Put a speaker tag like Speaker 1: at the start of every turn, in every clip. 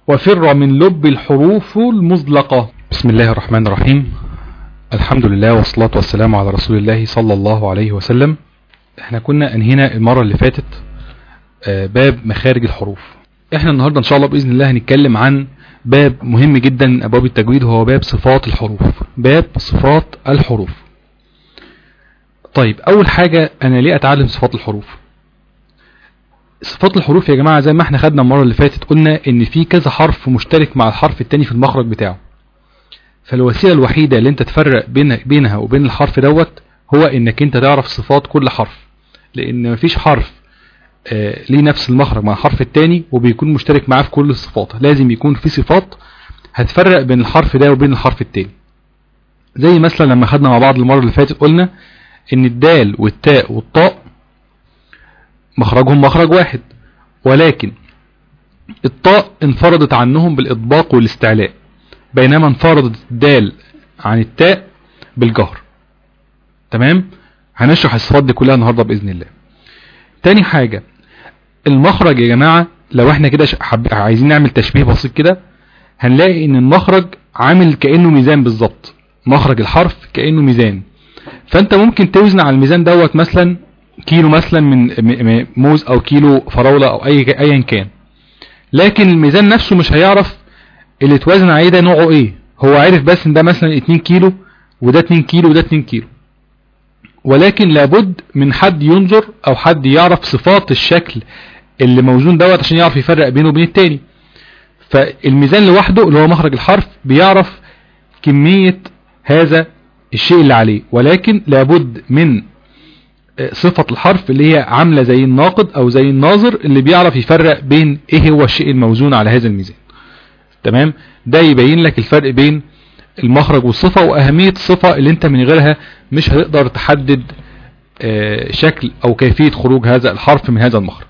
Speaker 1: وفر من لب الحروف المزلقة بسم الله الرحمن الرحيم الحمد لله والصلاة والسلام على رسول الله صلى الله عليه وسلم احنا كنا انهينا المرة اللي فاتت آه، باب مخارج الحروف احنا النهاردة ان شاء الله بإذن الله هنتكلم عن باب مهم جدا من ابواب التجويد وهو باب صفات الحروف باب صفات الحروف طيب اول حاجة انا ليه اتعلم صفات الحروف صفات الحروف يا جماعة زي ما احنا خدنا المرة اللي فاتت قلنا ان في كذا حرف مشترك مع الحرف التاني في المخرج بتاعه فالوسيلة الوحيدة اللي انت تفرق بين بينها وبين الحرف دوت هو انك انت تعرف صفات كل حرف لان مفيش حرف آه ليه نفس المخرج مع الحرف التاني وبيكون مشترك معاه في كل الصفات لازم يكون في صفات هتفرق بين الحرف ده وبين الحرف التاني زي مثلا لما خدنا مع بعض المرة اللي فاتت قلنا ان الدال والتاء والطاء مخرجهم مخرج واحد ولكن الطاء انفردت عنهم بالإطباق والاستعلاء بينما انفردت الدال عن التاء بالجهر تمام هنشرح الصفات دي كلها النهاردة بإذن الله تاني حاجة المخرج يا جماعة لو احنا كده عايزين نعمل تشبيه بسيط كده هنلاقي ان المخرج عامل كأنه ميزان بالظبط مخرج الحرف كأنه ميزان فانت ممكن توزن على الميزان دوت مثلا كيلو مثلا من موز او كيلو فراولة او اي ايا كان لكن الميزان نفسه مش هيعرف اللي اتوزن عليه ده نوعه ايه هو عارف بس ان ده مثلا 2 كيلو وده 2 كيلو وده 2 كيلو ولكن لابد من حد ينظر او حد يعرف صفات الشكل اللي موزون دوت عشان يعرف يفرق بينه وبين التاني فالميزان لوحده اللي هو مخرج الحرف بيعرف كمية هذا الشيء اللي عليه ولكن لابد من صفة الحرف اللي هي عاملة زي الناقد او زي الناظر اللي بيعرف يفرق بين ايه هو الشيء الموزون على هذا الميزان تمام ده يبين لك الفرق بين المخرج والصفة واهمية الصفة اللي انت من غيرها مش هتقدر تحدد شكل او كيفية خروج هذا الحرف من هذا المخرج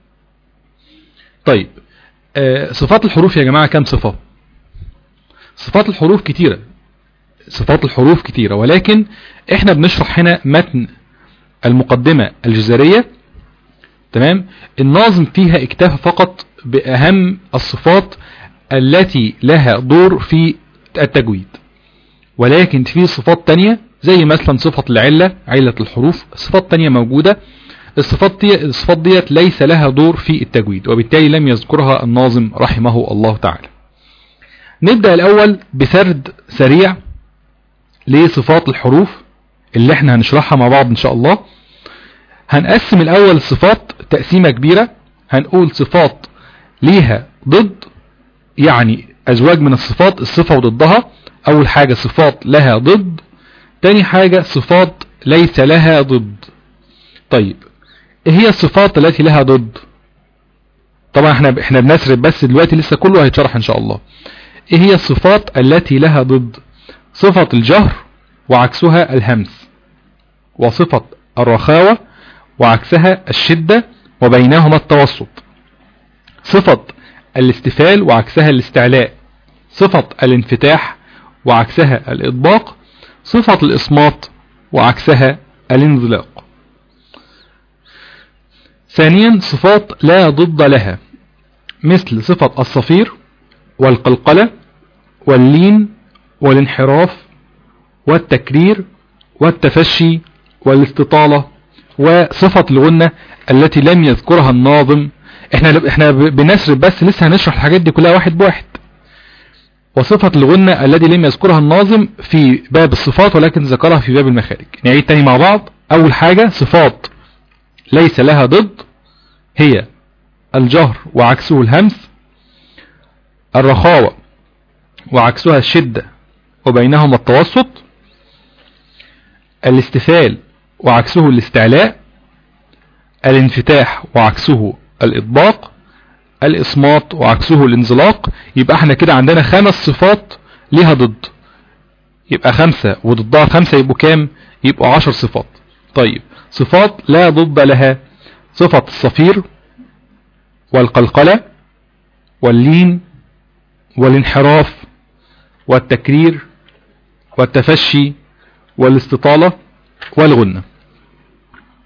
Speaker 1: طيب صفات الحروف يا جماعة كم صفة صفات الحروف كتيرة صفات الحروف كتيرة ولكن احنا بنشرح هنا متن المقدمة الجزرية تمام الناظم فيها اكتفى فقط بأهم الصفات التي لها دور في التجويد ولكن في صفات تانية زي مثلا صفة العلة علة الحروف صفات تانية موجودة الصفات دي الصفات ديت ليس لها دور في التجويد وبالتالي لم يذكرها الناظم رحمه الله تعالى نبدأ الأول بسرد سريع لصفات الحروف اللي احنا هنشرحها مع بعض ان شاء الله هنقسم الاول الصفات تقسيمة كبيرة هنقول صفات ليها ضد يعني ازواج من الصفات الصفة وضدها اول حاجة صفات لها ضد تاني حاجة صفات ليس لها ضد طيب ايه هي الصفات التي لها ضد طبعا احنا احنا بنسرد بس دلوقتي لسه كله هيتشرح ان شاء الله ايه هي الصفات التي لها ضد صفة الجهر وعكسها الهمس وصفة الرخاوة وعكسها الشدة وبينهما التوسط صفة الاستفال وعكسها الاستعلاء صفة الانفتاح وعكسها الإطباق صفة الإصمات وعكسها الانزلاق ثانيا صفات لا ضد لها مثل صفة الصفير والقلقلة واللين والانحراف والتكرير والتفشي والاستطالة وصفة الغنة التي لم يذكرها الناظم احنا احنا بنسرد بس لسه هنشرح الحاجات دي كلها واحد بواحد وصفة الغنة الذي لم يذكرها الناظم في باب الصفات ولكن ذكرها في باب المخارج نعيد تاني مع بعض اول حاجة صفات ليس لها ضد هي الجهر وعكسه الهمس الرخاوة وعكسها الشدة وبينهما التوسط الاستفال وعكسه الاستعلاء الانفتاح وعكسه الإطباق الإصمات وعكسه الانزلاق يبقى احنا كده عندنا خمس صفات ليها ضد يبقى خمسة وضدها خمسة يبقوا كام يبقوا عشر صفات طيب صفات لا ضد لها صفة الصفير والقلقلة واللين والانحراف والتكرير والتفشي والاستطالة والغنة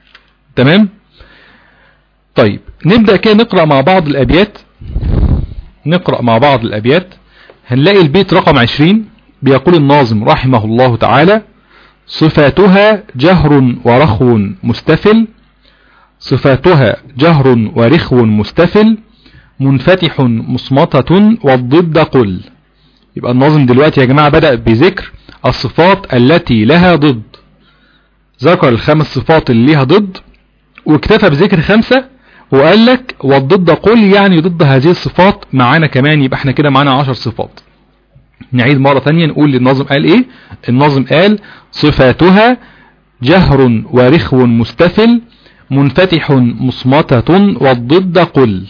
Speaker 1: تمام طيب نبدأ كده نقرأ مع بعض الأبيات نقرأ مع بعض الأبيات هنلاقي البيت رقم 20 بيقول الناظم رحمه الله تعالى صفاتها جهر ورخو مستفل صفاتها جهر ورخو مستفل منفتح مصمتة والضد قل يبقى الناظم دلوقتي يا جماعة بدأ بذكر الصفات التي لها ضد ذكر الخمس صفات اللي لها ضد واكتفى بذكر خمسة وقال لك والضد قل يعني ضد هذه الصفات معانا كمان يبقى احنا كده معانا عشر صفات نعيد مرة ثانيه نقول للناظم قال ايه الناظم قال صفاتها جهر ورخو مستفل منفتح مصمتة والضد قل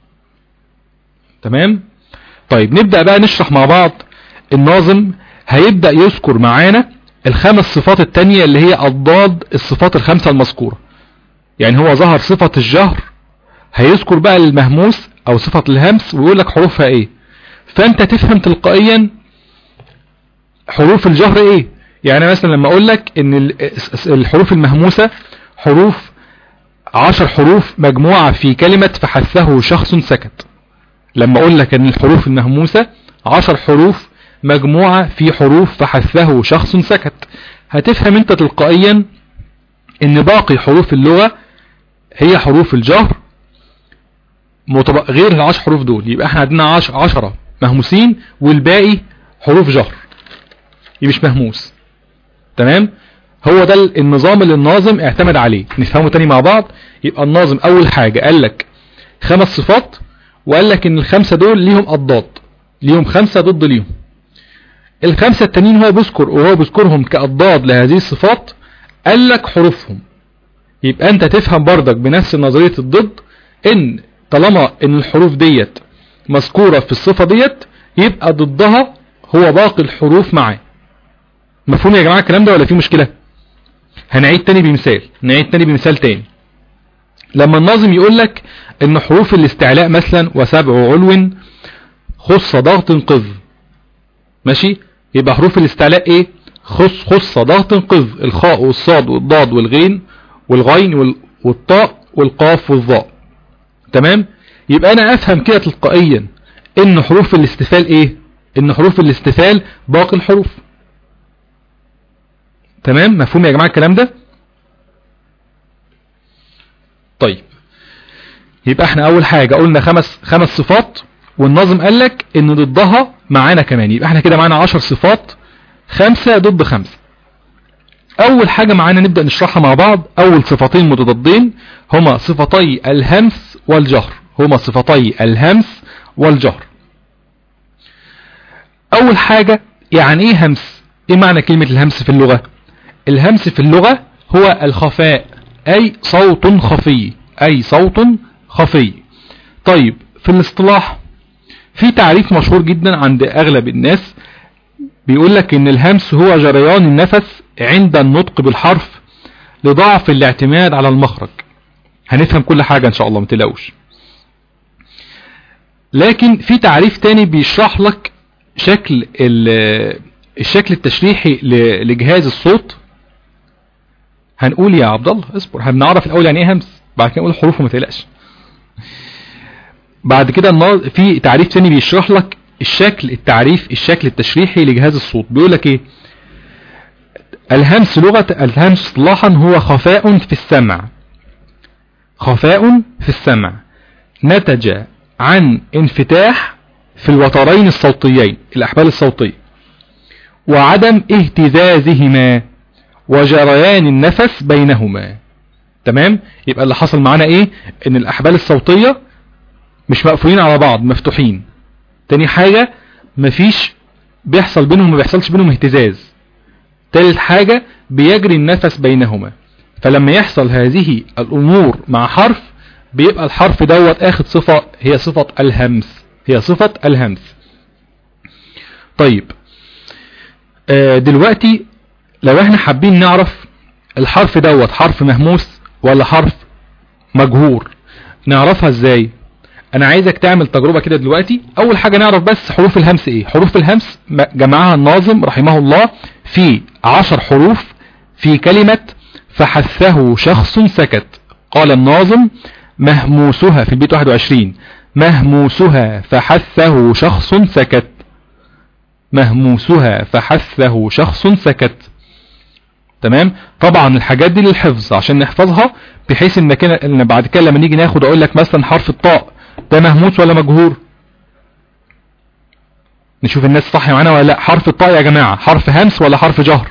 Speaker 1: تمام طيب نبدأ بقى نشرح مع بعض الناظم هيبدأ يذكر معانا الخمس صفات التانية اللي هي أضداد الصفات الخمسة المذكورة يعني هو ظهر صفة الجهر هيذكر بقى المهموس أو صفة الهمس ويقول لك حروفها ايه فانت تفهم تلقائيا حروف الجهر ايه يعني مثلا لما اقول لك ان الحروف المهموسة حروف عشر حروف مجموعة في كلمة فحثه شخص سكت لما اقول لك ان الحروف المهموسة عشر حروف مجموعة في حروف فحثه شخص سكت هتفهم انت تلقائيا ان باقي حروف اللغة هي حروف الجهر غير العشر حروف دول يبقى احنا عندنا عش عشرة مهموسين والباقي حروف جهر يبقى مش مهموس تمام هو ده النظام اللي الناظم اعتمد عليه نفهمه تاني مع بعض يبقى الناظم اول حاجة قال لك خمس صفات وقال لك ان الخمسة دول ليهم اضداد ليهم خمسة ضد ليهم الخمسة التانيين هو بيذكر وهو بيذكرهم كأضداد لهذه الصفات قال لك حروفهم يبقى انت تفهم بردك بنفس نظرية الضد ان طالما ان الحروف ديت مذكورة في الصفة ديت يبقى ضدها هو باقي الحروف معاه مفهوم يا جماعة الكلام ده ولا في مشكلة هنعيد تاني بمثال نعيد تاني بمثال تاني لما الناظم يقول لك ان حروف الاستعلاء مثلا وسبع علو خص ضغط قذ ماشي يبقى حروف الاستعلاء ايه خص خص ضغط قذ الخاء والصاد والضاد والغين والغين والطاء والقاف والظاء تمام يبقى انا افهم كده تلقائيا ان حروف الاستفال ايه ان حروف الاستفال باقي الحروف تمام مفهوم يا جماعة الكلام ده طيب يبقى احنا اول حاجة قلنا خمس خمس صفات والناظم قال لك ان ضدها معانا كمان يبقى احنا كده معانا عشر صفات خمسة ضد خمسة اول حاجة معانا نبدأ نشرحها مع بعض اول صفتين متضادين هما صفتي الهمس والجهر هما صفتي الهمس والجهر اول حاجة يعني ايه همس ايه معنى كلمة الهمس في اللغة الهمس في اللغة هو الخفاء اي صوت خفي اي صوت خفي طيب في الاصطلاح في تعريف مشهور جدا عند اغلب الناس بيقول لك ان الهمس هو جريان النفس عند النطق بالحرف لضعف الاعتماد على المخرج هنفهم كل حاجة ان شاء الله متلاقوش لكن في تعريف تاني بيشرح لك شكل الشكل التشريحي لجهاز الصوت هنقول يا عبد الله اصبر هنعرف الاول يعني ايه همس بعد كده نقول حروف وما تقلقش بعد كده في تعريف تاني بيشرح لك الشكل التعريف الشكل التشريحي لجهاز الصوت بيقول لك ايه الهمس لغة الهمس اصطلاحا هو خفاء في السمع خفاء في السمع نتج عن انفتاح في الوترين الصوتيين الأحبال الصوتية وعدم اهتزازهما وجريان النفس بينهما تمام يبقى اللي حصل معانا ايه ان الأحبال الصوتية مش مقفولين على بعض مفتوحين تاني حاجة مفيش بيحصل بينهم ما بيحصلش بينهم اهتزاز تالت حاجة بيجري النفس بينهما فلما يحصل هذه الأمور مع حرف بيبقى الحرف دوت اخد صفة هي صفة الهمس هي صفة الهمس طيب آه دلوقتي لو احنا حابين نعرف الحرف دوت حرف مهموس ولا حرف مجهور نعرفها ازاي انا عايزك تعمل تجربة كده دلوقتي اول حاجة نعرف بس حروف الهمس ايه حروف الهمس جمعها الناظم رحمه الله في عشر حروف في كلمة فحثه شخص سكت قال الناظم مهموسها في البيت 21 مهموسها فحثه شخص سكت مهموسها فحثه شخص سكت تمام طبعا الحاجات دي للحفظ عشان نحفظها بحيث ان كده ان بعد كده لما نيجي ناخد اقول لك مثلا حرف الطاء ده مهموس ولا مجهور نشوف الناس صح معانا ولا لا حرف الطاء يا جماعة حرف همس ولا حرف جهر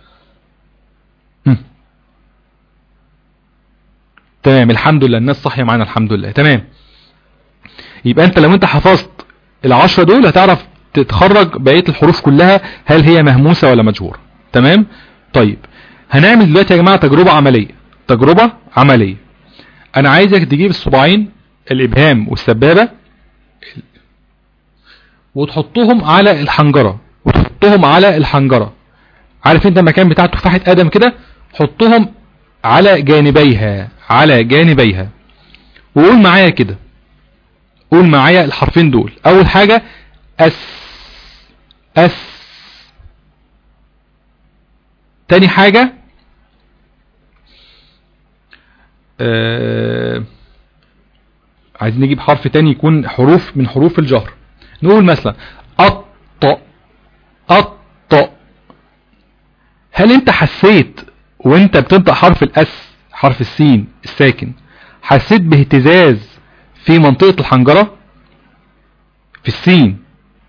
Speaker 1: هم. تمام الحمد لله الناس صح معانا الحمد لله تمام يبقى انت لو انت حفظت العشرة دول هتعرف تتخرج بقية الحروف كلها هل هي مهموسة ولا مجهورة تمام طيب هنعمل دلوقتي يا جماعة تجربة عملية تجربة عملية انا عايزك تجيب الصباعين الابهام والسبابة وتحطهم على الحنجرة وتحطهم على الحنجرة عارف انت المكان بتاع تفاحة ادم كده حطهم على جانبيها على جانبيها وقول معايا كده قول معايا الحرفين دول اول حاجة اس اس تاني حاجة آه عايزين نجيب حرف تاني يكون حروف من حروف الجهر نقول مثلا أط أط هل انت حسيت وانت بتنطق حرف الاس حرف السين الساكن حسيت باهتزاز في منطقة الحنجرة في السين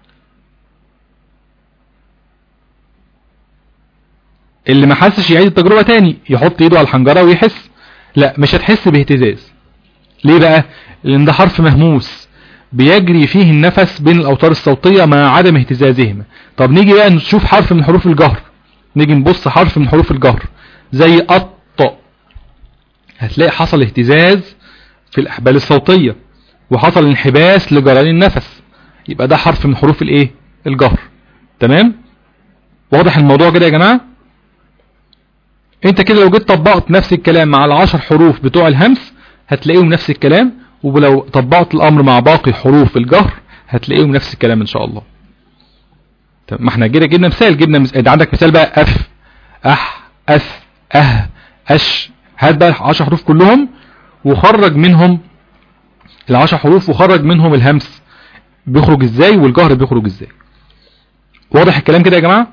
Speaker 1: اللي ما حسش يعيد التجربة تاني يحط ايده على الحنجرة ويحس لا مش هتحس باهتزاز ليه بقى لان ده حرف مهموس بيجري فيه النفس بين الاوتار الصوتية مع عدم اهتزازهما طب نيجي بقى نشوف حرف من حروف الجهر نيجي نبص حرف من حروف الجهر زي أط هتلاقي حصل اهتزاز في الاحبال الصوتية وحصل انحباس لجريان النفس يبقى ده حرف من حروف الايه الجهر تمام واضح الموضوع كده يا جماعة انت كده لو جيت طبقت نفس الكلام مع العشر حروف بتوع الهمس هتلاقيهم نفس الكلام ولو طبقت الامر مع باقي حروف الجهر هتلاقيهم نفس الكلام ان شاء الله طب ما احنا كده جبنا مثال جبنا مثال ده عندك مثال بقى اف اح اث اه اش هات بقى العشر حروف كلهم وخرج منهم العشر حروف وخرج منهم الهمس بيخرج ازاي والجهر بيخرج ازاي واضح الكلام كده يا جماعة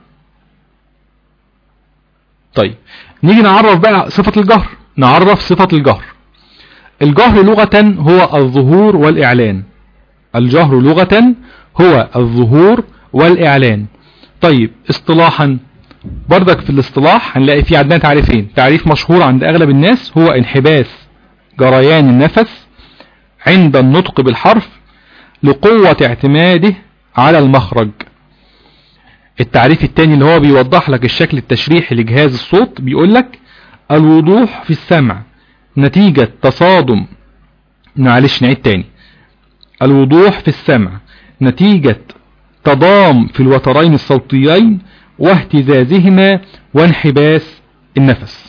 Speaker 1: طيب نيجي نعرف بقى صفة الجهر نعرف صفة الجهر الجهر لغة هو الظهور والإعلان الجهر لغة هو الظهور والإعلان طيب اصطلاحا بردك في الاصطلاح هنلاقي فيه عندنا تعريفين تعريف مشهور عند أغلب الناس هو انحباس جريان النفس عند النطق بالحرف لقوة اعتماده على المخرج التعريف الثاني اللي هو بيوضح لك الشكل التشريحي لجهاز الصوت بيقول لك الوضوح في السمع نتيجة تصادم معلش نعيد تاني الوضوح في السمع نتيجة تضام في الوترين الصوتيين واهتزازهما وانحباس النفس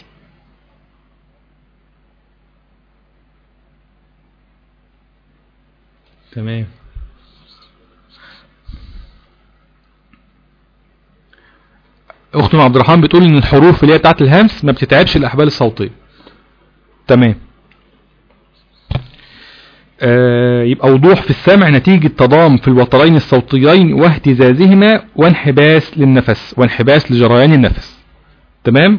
Speaker 1: تمام اختنا عبد الرحمن بتقول ان الحروف اللي هي بتاعت الهمس ما بتتعبش الاحبال الصوتيه تمام آه يبقى وضوح في السمع نتيجة تضام في الوترين الصوتيين واهتزازهما وانحباس للنفس وانحباس لجريان النفس تمام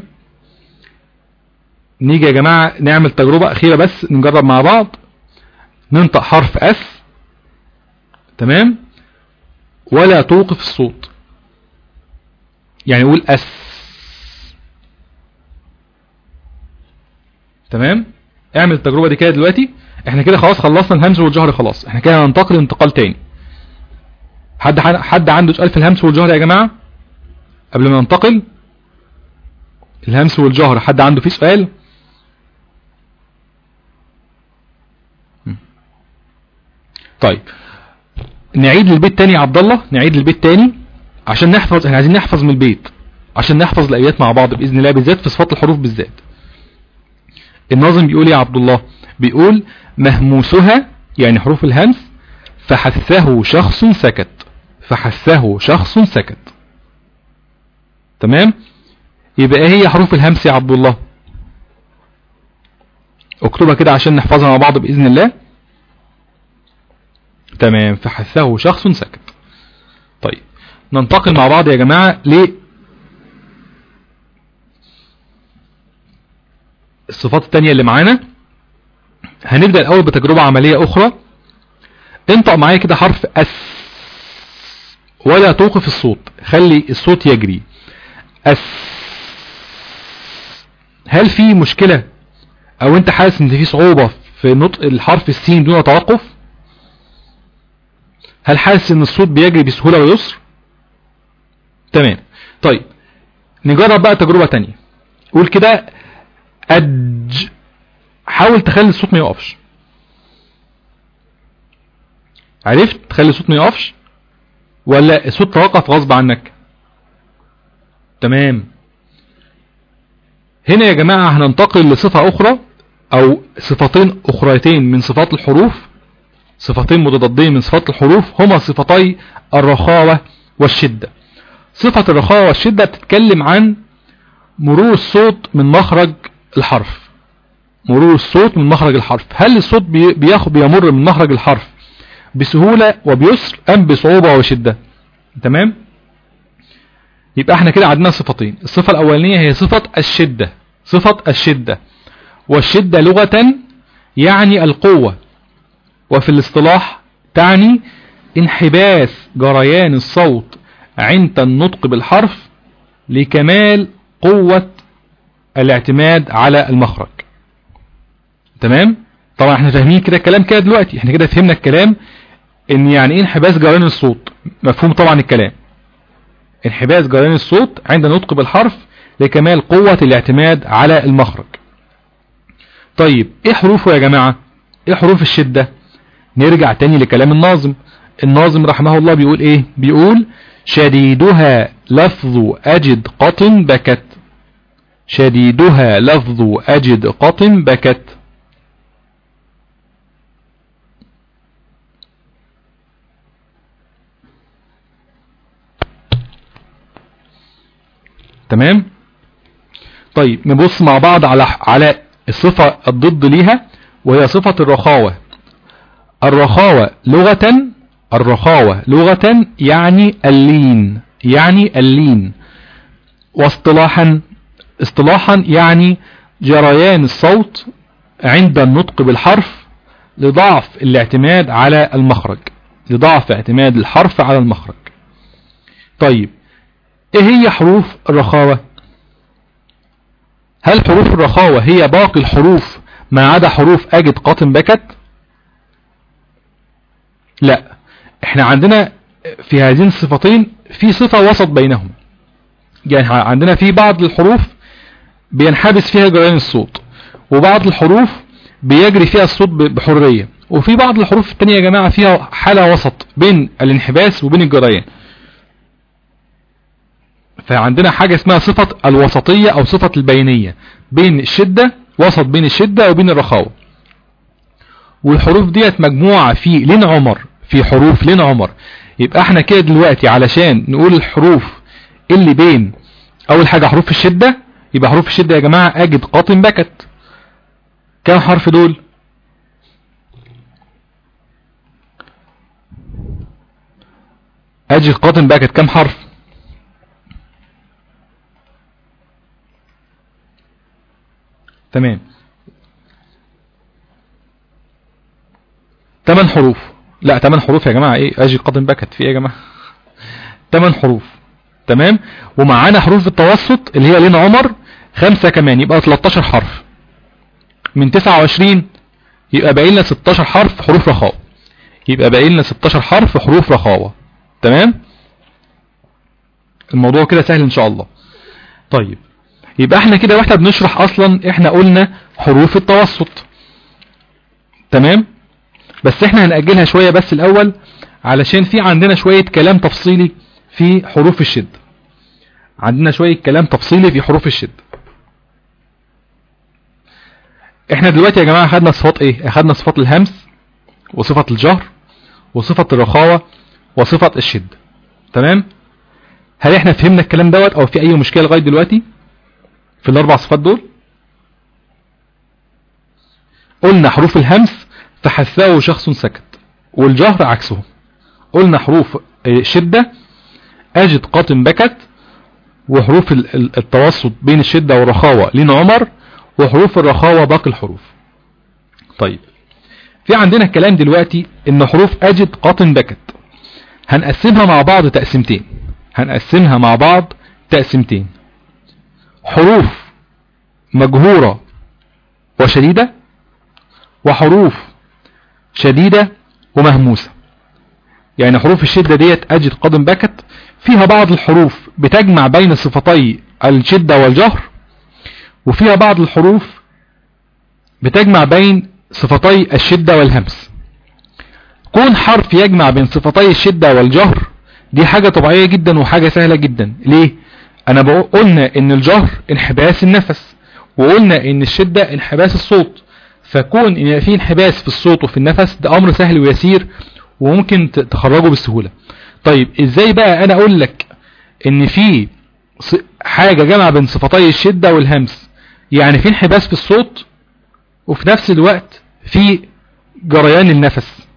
Speaker 1: نيجي يا جماعة نعمل تجربة أخيرة بس نجرب مع بعض ننطق حرف أس تمام ولا توقف الصوت يعني نقول أس تمام اعمل التجربة دي كده دلوقتي احنا كده خلاص خلصنا الهمس والجهر خلاص احنا كده هننتقل انتقال تاني حد حد عنده سؤال في الهمس والجهر يا جماعة قبل ما ننتقل الهمس والجهر حد عنده فيه سؤال طيب نعيد للبيت تاني يا عبد الله نعيد للبيت تاني عشان نحفظ احنا عايزين نحفظ من البيت عشان نحفظ الابيات مع بعض باذن الله بالذات في صفات الحروف بالذات الناظم بيقول يا عبد الله بيقول مهموسها يعني حروف الهمس فحثه شخص سكت فحثه شخص سكت تمام يبقى ايه هي حروف الهمس يا عبد الله اكتبها كده عشان نحفظها مع بعض بإذن الله تمام فحثه شخص سكت طيب ننتقل مع بعض يا جماعة ل الصفات التانية اللي معانا هنبدأ الأول بتجربة عملية أخرى انطق معايا كده حرف أس ولا توقف الصوت خلي الصوت يجري أس هل في مشكلة أو أنت حاسس إن في صعوبة في نطق الحرف السين دون توقف هل حاسس إن الصوت بيجري بسهولة ويسر تمام طيب نجرب بقى تجربة تانية قول كده أج حاول تخلي الصوت ما يقفش عرفت تخلي الصوت ما يقفش ولا الصوت توقف غصب عنك تمام هنا يا جماعة هننتقل لصفة أخرى أو صفتين أخريتين من صفات الحروف صفتين متضادين من صفات الحروف هما صفتي الرخاوة والشدة صفة الرخاوة والشدة بتتكلم عن مرور الصوت من مخرج الحرف مرور الصوت من مخرج الحرف هل الصوت بياخد بيمر من مخرج الحرف بسهولة وبيسر أم بصعوبة وشدة تمام يبقى احنا كده عندنا صفتين الصفة الأولانية هي صفة الشدة صفة الشدة والشدة لغة يعني القوة وفي الاصطلاح تعني انحباس جريان الصوت عند النطق بالحرف لكمال قوة الاعتماد على المخرج تمام طبعا احنا فاهمين كده الكلام كده دلوقتي احنا كده فهمنا الكلام ان يعني ايه انحباس جريان الصوت مفهوم طبعا الكلام انحباس جريان الصوت عند النطق بالحرف لكمال قوة الاعتماد على المخرج طيب ايه حروفه يا جماعة ايه حروف الشدة نرجع تاني لكلام الناظم الناظم رحمه الله بيقول ايه بيقول شديدها لفظ اجد قط بكت شديدها لفظ اجد قط بكت تمام طيب نبص مع بعض على على الصفة الضد ليها وهي صفة الرخاوة الرخاوة لغة الرخاوة لغة يعني اللين يعني اللين واصطلاحا اصطلاحا يعني جريان الصوت عند النطق بالحرف لضعف الاعتماد على المخرج لضعف اعتماد الحرف على المخرج طيب ايه هي حروف الرخاوة هل حروف الرخاوة هي باقي الحروف ما عدا حروف اجد قاتم بكت لا احنا عندنا في هذين الصفتين في صفة وسط بينهم يعني عندنا في بعض الحروف بينحبس فيها جريان الصوت وبعض الحروف بيجري فيها الصوت بحرية وفي بعض الحروف التانية يا جماعة فيها حالة وسط بين الانحباس وبين الجريان فعندنا حاجة اسمها صفة الوسطية او صفة البينية بين الشدة وسط بين الشدة وبين الرخاوة والحروف ديت مجموعة في لين عمر في حروف لين عمر يبقى احنا كده دلوقتي علشان نقول الحروف اللي بين اول حاجة حروف الشدة يبقى حروف الشدة يا جماعة اجد قاطن بكت كم حرف دول اجد قاطن بكت كم حرف تمام ثمان حروف لا ثمان حروف يا جماعة ايه اجي قدم بكت في ايه يا جماعة ثمان حروف تمام ومعانا حروف التوسط اللي هي لين عمر خمسة كمان يبقى 13 حرف من 29 يبقى باقي لنا 16 حرف حروف رخاوة يبقى باقي لنا 16 حرف حروف رخاوة تمام الموضوع كده سهل ان شاء الله طيب يبقى احنا كده واحنا بنشرح اصلا احنا قلنا حروف التوسط تمام بس احنا هنأجلها شوية بس الاول علشان في عندنا شوية كلام تفصيلي في حروف الشد عندنا شوية كلام تفصيلي في حروف الشد احنا دلوقتي يا جماعة خدنا صفات ايه اخدنا صفات الهمس وصفة الجهر وصفة الرخاوة وصفة الشد تمام هل احنا فهمنا الكلام دوت او في اي مشكلة لغاية دلوقتي في الاربع صفات دول قلنا حروف الهمس فحثاه شخص سكت والجهر عكسه قلنا حروف شدة أجد قاطن بكت وحروف التوسط بين الشدة والرخاوة لين عمر وحروف الرخاوة باقي الحروف طيب في عندنا كلام دلوقتي ان حروف اجد قاطن بكت هنقسمها مع بعض تقسيمتين هنقسمها مع بعض تقسيمتين حروف مجهورة وشديدة وحروف شديدة ومهموسة يعني حروف الشدة ديت أجد قدم بكت فيها بعض الحروف بتجمع بين صفتي الشدة والجهر وفيها بعض الحروف بتجمع بين صفتي الشدة والهمس كون حرف يجمع بين صفتي الشدة والجهر دي حاجة طبيعية جدا وحاجة سهلة جدا ليه انا قلنا ان الجهر انحباس النفس وقلنا ان الشدة انحباس الصوت فكون ان في انحباس في الصوت وفي النفس ده امر سهل ويسير وممكن تخرجه بسهولة طيب ازاي بقى انا اقول لك ان في حاجة جمع بين صفتي الشدة والهمس يعني في انحباس في الصوت وفي نفس الوقت في جريان النفس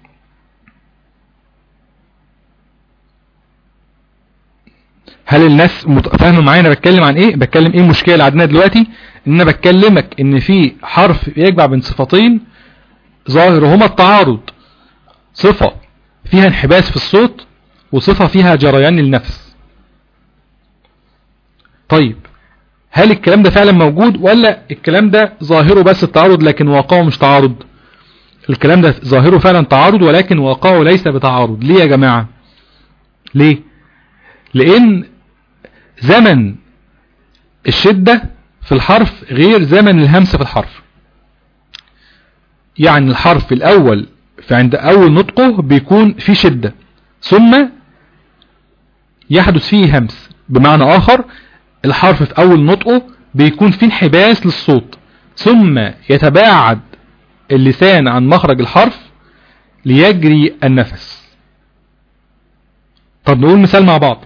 Speaker 1: هل الناس فاهمه معايا انا بتكلم عن ايه بتكلم ايه المشكله اللي عندنا دلوقتي ان انا بتكلمك ان في حرف يجمع بين صفتين ظاهرهما التعارض صفة فيها انحباس في الصوت وصفة فيها جريان النفس طيب هل الكلام ده فعلا موجود ولا الكلام ده ظاهره بس التعارض لكن واقعه مش تعارض الكلام ده ظاهره فعلا تعارض ولكن واقعه ليس بتعارض ليه يا جماعة ليه لان زمن الشدة في الحرف غير زمن الهمس في الحرف يعني الحرف الاول فعند اول نطقه بيكون في شدة ثم يحدث فيه همس بمعنى اخر الحرف في اول نطقه بيكون فيه انحباس للصوت ثم يتباعد اللسان عن مخرج الحرف ليجري النفس طب نقول مثال مع بعض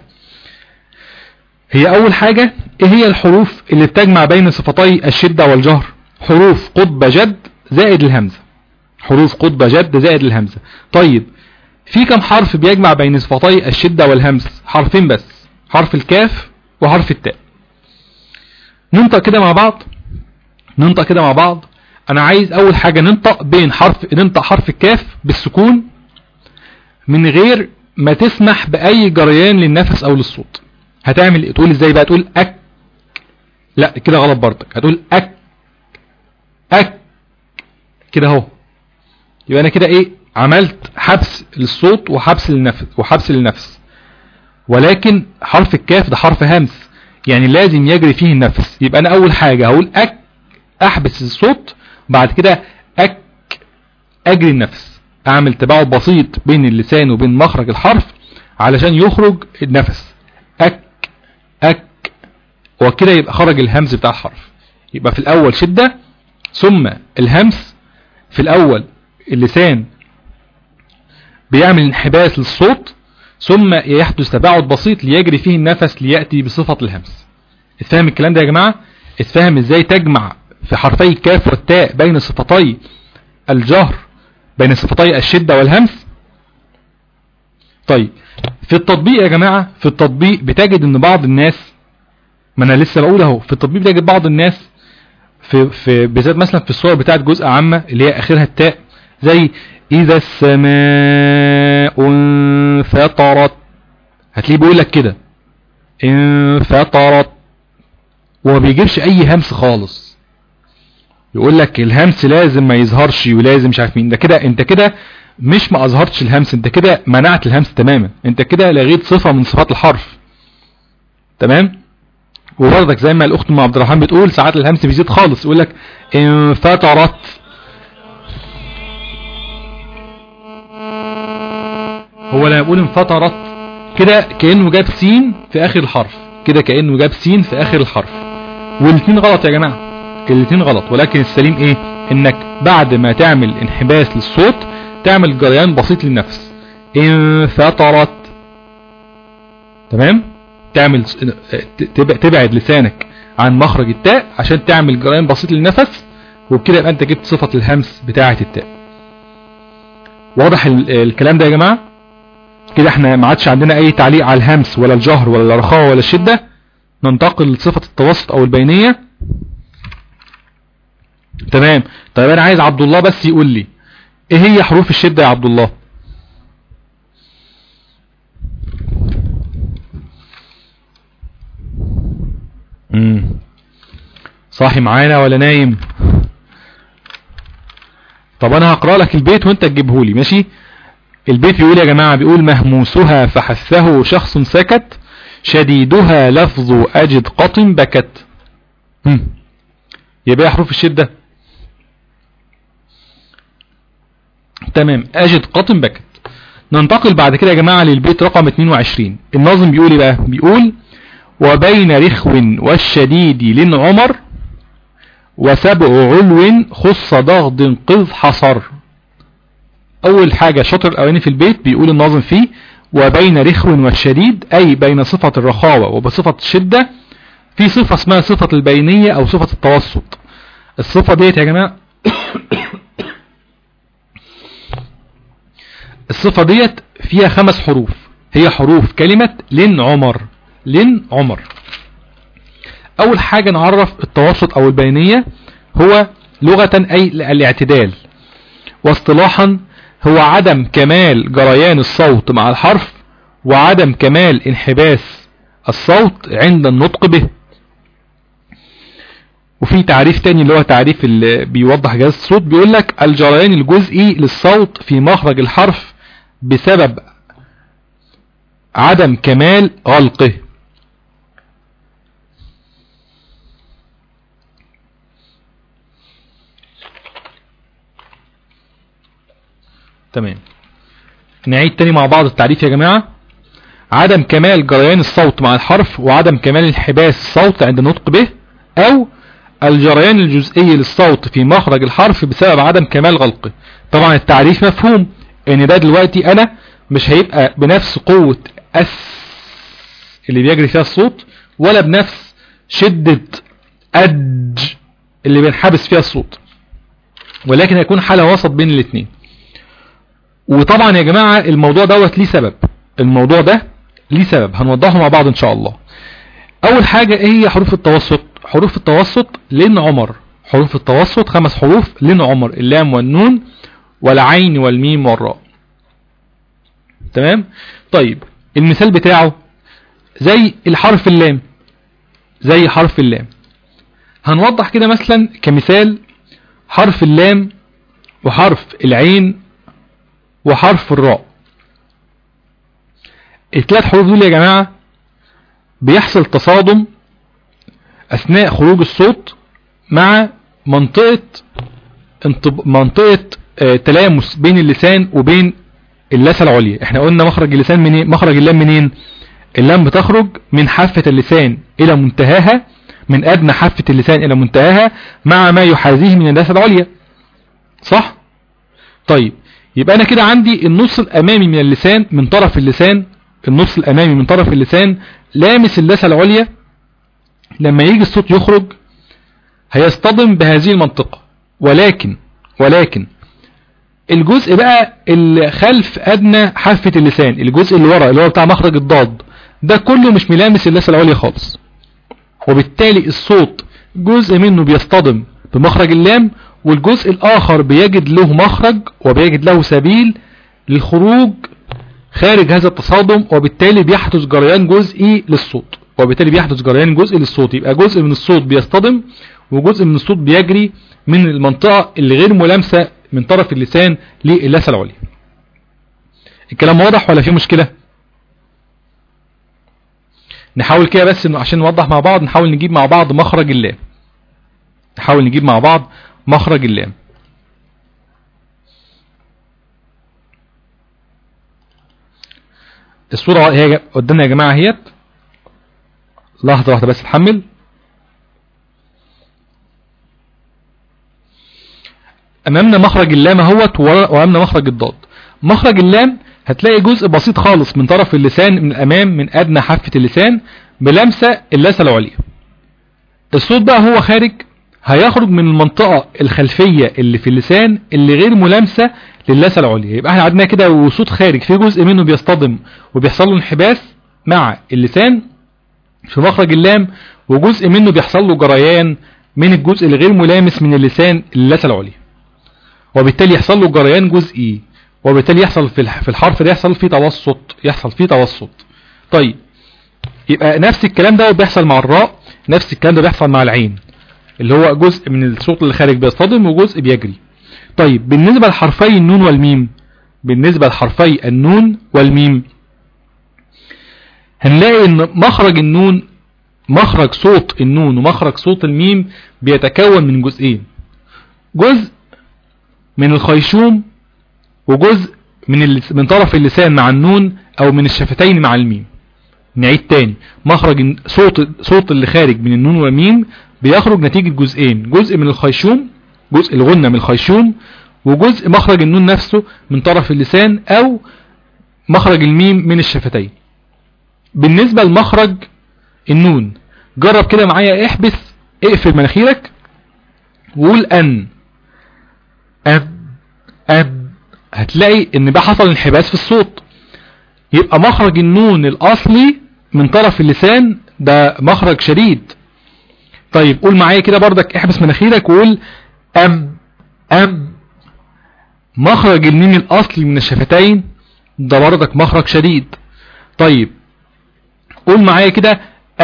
Speaker 1: هي اول حاجة ايه هي الحروف اللي بتجمع بين صفتي الشدة والجهر حروف قطب جد زائد الهمزة حروف قطب جد زائد الهمزة طيب في كم حرف بيجمع بين صفتي الشدة والهمز حرفين بس حرف الكاف وحرف التاء ننطق كده مع بعض ننطق كده مع بعض انا عايز اول حاجة ننطق بين حرف ننطق حرف الكاف بالسكون من غير ما تسمح باي جريان للنفس او للصوت هتعمل تقول ازاي بقى تقول اك لا كده غلط برضك هتقول اك اك كده اهو يبقى انا كده ايه عملت حبس للصوت وحبس للنفس وحبس للنفس ولكن حرف الكاف ده حرف همس يعني لازم يجري فيه النفس يبقى انا اول حاجة هقول اك احبس الصوت بعد كده اك اجري النفس اعمل تباعد بسيط بين اللسان وبين مخرج الحرف علشان يخرج النفس اك اك وكده يبقى خرج الهمز بتاع الحرف يبقى في الاول شدة ثم الهمس في الاول اللسان بيعمل انحباس للصوت ثم يحدث تباعد بسيط ليجري فيه النفس ليأتي بصفة الهمس اتفهم الكلام ده يا جماعة اتفهم ازاي تجمع في حرفي الكاف والتاء بين صفتي الجهر بين صفتي الشدة والهمس طيب في التطبيق يا جماعة في التطبيق بتجد ان بعض الناس ما انا لسه بقول اهو في التطبيق بتجد بعض الناس في في بالذات مثلا في الصور بتاعت جزء عامة اللي هي اخرها التاء زي اذا السماء انفطرت هتلاقيه بيقول لك كده انفطرت وما بيجيبش اي همس خالص يقول لك الهمس لازم ما يظهرش ولازم مش عارف مين ده كده انت كده مش ما اظهرتش الهمس انت كده منعت الهمس تماما انت كده لغيت صفة من صفات الحرف تمام وبرضك زي ما الاخت ام عبد الرحمن بتقول ساعات الهمس بيزيد خالص يقول لك انفطرت هو لما يقول انفطرت كده كأنه جاب سين في اخر الحرف كده كأنه جاب سين في اخر الحرف والاثنين غلط يا جماعة الاثنين غلط ولكن السليم ايه انك بعد ما تعمل انحباس للصوت تعمل جريان بسيط للنفس انفطرت تمام تعمل تبعد لسانك عن مخرج التاء عشان تعمل جريان بسيط للنفس وبكده يبقى انت جبت صفة الهمس بتاعة التاء واضح الكلام ده يا جماعة كده احنا ما عادش عندنا اي تعليق على الهمس ولا الجهر ولا الرخاوة ولا الشدة ننتقل لصفة التوسط او البينية تمام طيب انا عايز عبد الله بس يقول لي ايه هي حروف الشدة يا عبد الله امم صاحي معانا ولا نايم طب انا هقرأ لك البيت وانت تجيبه لي ماشي البيت بيقول يا جماعة بيقول مهموسها فحثه شخص سكت شديدها لفظ اجد قط بكت يبقى حروف الشدة تمام اجد قط بكت ننتقل بعد كده يا جماعة للبيت رقم 22 الناظم بيقول ايه بقى بيقول وبين رخو والشديد لن عمر وسبع علو خص ضغض قذ حصر اول حاجة شطر الاولاني في البيت بيقول الناظم فيه وبين رخو والشديد اي بين صفة الرخاوة وبصفة الشدة في صفة اسمها صفة البينية او صفة التوسط الصفة ديت يا جماعة الصفة ديت فيها خمس حروف هي حروف كلمة لن عمر لن عمر اول حاجة نعرف التوسط او البينية هو لغة اي الاعتدال واصطلاحا هو عدم كمال جريان الصوت مع الحرف وعدم كمال انحباس الصوت عند النطق به وفي تعريف تاني اللي هو تعريف اللي بيوضح جهاز الصوت بيقول لك الجريان الجزئي للصوت في مخرج الحرف بسبب عدم كمال غلقه تمام نعيد تاني مع بعض التعريف يا جماعة عدم كمال جريان الصوت مع الحرف وعدم كمال انحباس الصوت عند النطق به او الجريان الجزئي للصوت في مخرج الحرف بسبب عدم كمال غلقه طبعا التعريف مفهوم ان ده دلوقتي انا مش هيبقى بنفس قوة اس اللي بيجري فيها الصوت ولا بنفس شدة ادج اللي بينحبس فيها الصوت ولكن هيكون حالة وسط بين الاثنين وطبعا يا جماعة الموضوع دوت ليه سبب الموضوع ده ليه سبب هنوضحه مع بعض ان شاء الله اول حاجة ايه هي حروف التوسط حروف التوسط لن عمر حروف التوسط خمس حروف لن عمر اللام والنون والعين والميم والراء تمام طيب المثال بتاعه زي الحرف اللام زي حرف اللام هنوضح كده مثلا كمثال حرف اللام وحرف العين وحرف الراء الثلاث حروف دول يا جماعة بيحصل تصادم اثناء خروج الصوت مع منطقة منطقة آه، تلامس بين اللسان وبين اللثة العليا احنا قلنا مخرج اللسان منين مخرج اللام منين اللام بتخرج من حافة اللسان الى منتهاها من ادنى حافة اللسان الى منتهاها مع ما يحاذيه من اللثة العليا صح طيب يبقى انا كده عندي النص الامامي من اللسان من طرف اللسان النص الامامي من طرف اللسان لامس اللثة العليا لما يجي الصوت يخرج هيصطدم بهذه المنطقة ولكن ولكن الجزء بقى اللي خلف ادنى حافة اللسان الجزء اللي ورا اللي هو بتاع مخرج الضاد ده كله مش ملامس اللثة العليا خالص وبالتالي الصوت جزء منه بيصطدم بمخرج اللام والجزء الاخر بيجد له مخرج وبيجد له سبيل للخروج خارج هذا التصادم وبالتالي بيحدث جريان جزئي للصوت وبالتالي بيحدث جريان جزئي للصوت يبقى جزء من الصوت بيصطدم وجزء من الصوت بيجري من المنطقة اللي غير ملامسة من طرف اللسان للثة العليا الكلام واضح ولا في مشكلة نحاول كده بس انه عشان نوضح مع بعض نحاول نجيب مع بعض مخرج اللام نحاول نجيب مع بعض مخرج اللام الصورة هي قدامنا يا جماعة اهيت لحظة واحدة بس تحمل امامنا مخرج اللام اهوت وامامنا مخرج الضاد مخرج اللام هتلاقي جزء بسيط خالص من طرف اللسان من الامام من ادنى حافة اللسان بلمسة اللثة العليا الصوت بقى هو خارج هيخرج من المنطقة الخلفية اللي في اللسان اللي غير ملامسة للثة العليا يبقى احنا عندنا كده وصوت خارج في جزء منه بيصطدم وبيحصل له انحباس مع اللسان في مخرج اللام وجزء منه بيحصل له جريان من الجزء الغير ملامس من اللسان للثة العليا وبالتالي يحصل له جريان جزئي وبالتالي يحصل في الح- في الحرف ده يحصل فيه توسط يحصل فيه توسط طيب يبقى نفس الكلام ده بيحصل مع الراء نفس الكلام ده بيحصل مع العين اللي هو جزء من الصوت اللي خارج بيصطدم وجزء بيجري طيب بالنسبة لحرفي النون والميم بالنسبة لحرفي النون والميم هنلاقي ان مخرج النون مخرج صوت النون ومخرج صوت الميم بيتكون من جزئين جزء من الخيشوم وجزء من اللس... من طرف اللسان مع النون او من الشفتين مع الميم نعيد تاني مخرج الن- صوت صوت اللي خارج من النون والميم بيخرج نتيجة جزئين جزء من الخيشوم جزء الغنة من الخيشوم وجزء مخرج النون نفسه من طرف اللسان او مخرج الميم من الشفتين بالنسبة لمخرج النون جرب كده معايا احبس اقفل مناخيرك وقول ان ان ان هتلاقي ان ده حصل انحباس في الصوت يبقى مخرج النون الاصلي من طرف اللسان ده مخرج شديد طيب قول معايا كده بردك احبس مناخيرك وقول ام ام مخرج الميم الاصلي من الشفتين ده بردك مخرج شديد طيب قول معايا كده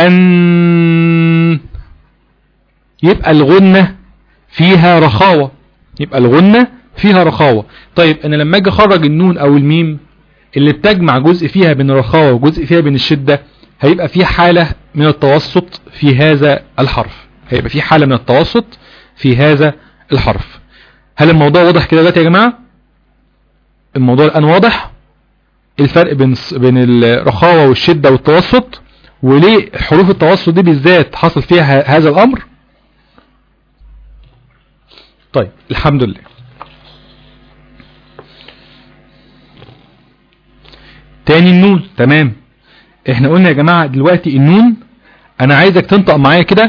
Speaker 1: ان يبقى الغنة فيها رخاوة يبقى الغنة فيها رخاوة طيب انا لما اجي اخرج النون او الميم اللي بتجمع جزء فيها بين الرخاوة وجزء فيها بين الشدة هيبقى في حالة من التوسط في هذا الحرف هيبقى في حالة من التوسط في هذا الحرف هل الموضوع واضح كده دلوقتي يا جماعة الموضوع الآن واضح الفرق بين بين الرخاوة والشدة والتوسط وليه حروف التوسط دي بالذات حصل فيها هذا الأمر طيب الحمد لله تاني النون تمام احنا قلنا يا جماعة دلوقتي النون انا عايزك تنطق معايا كده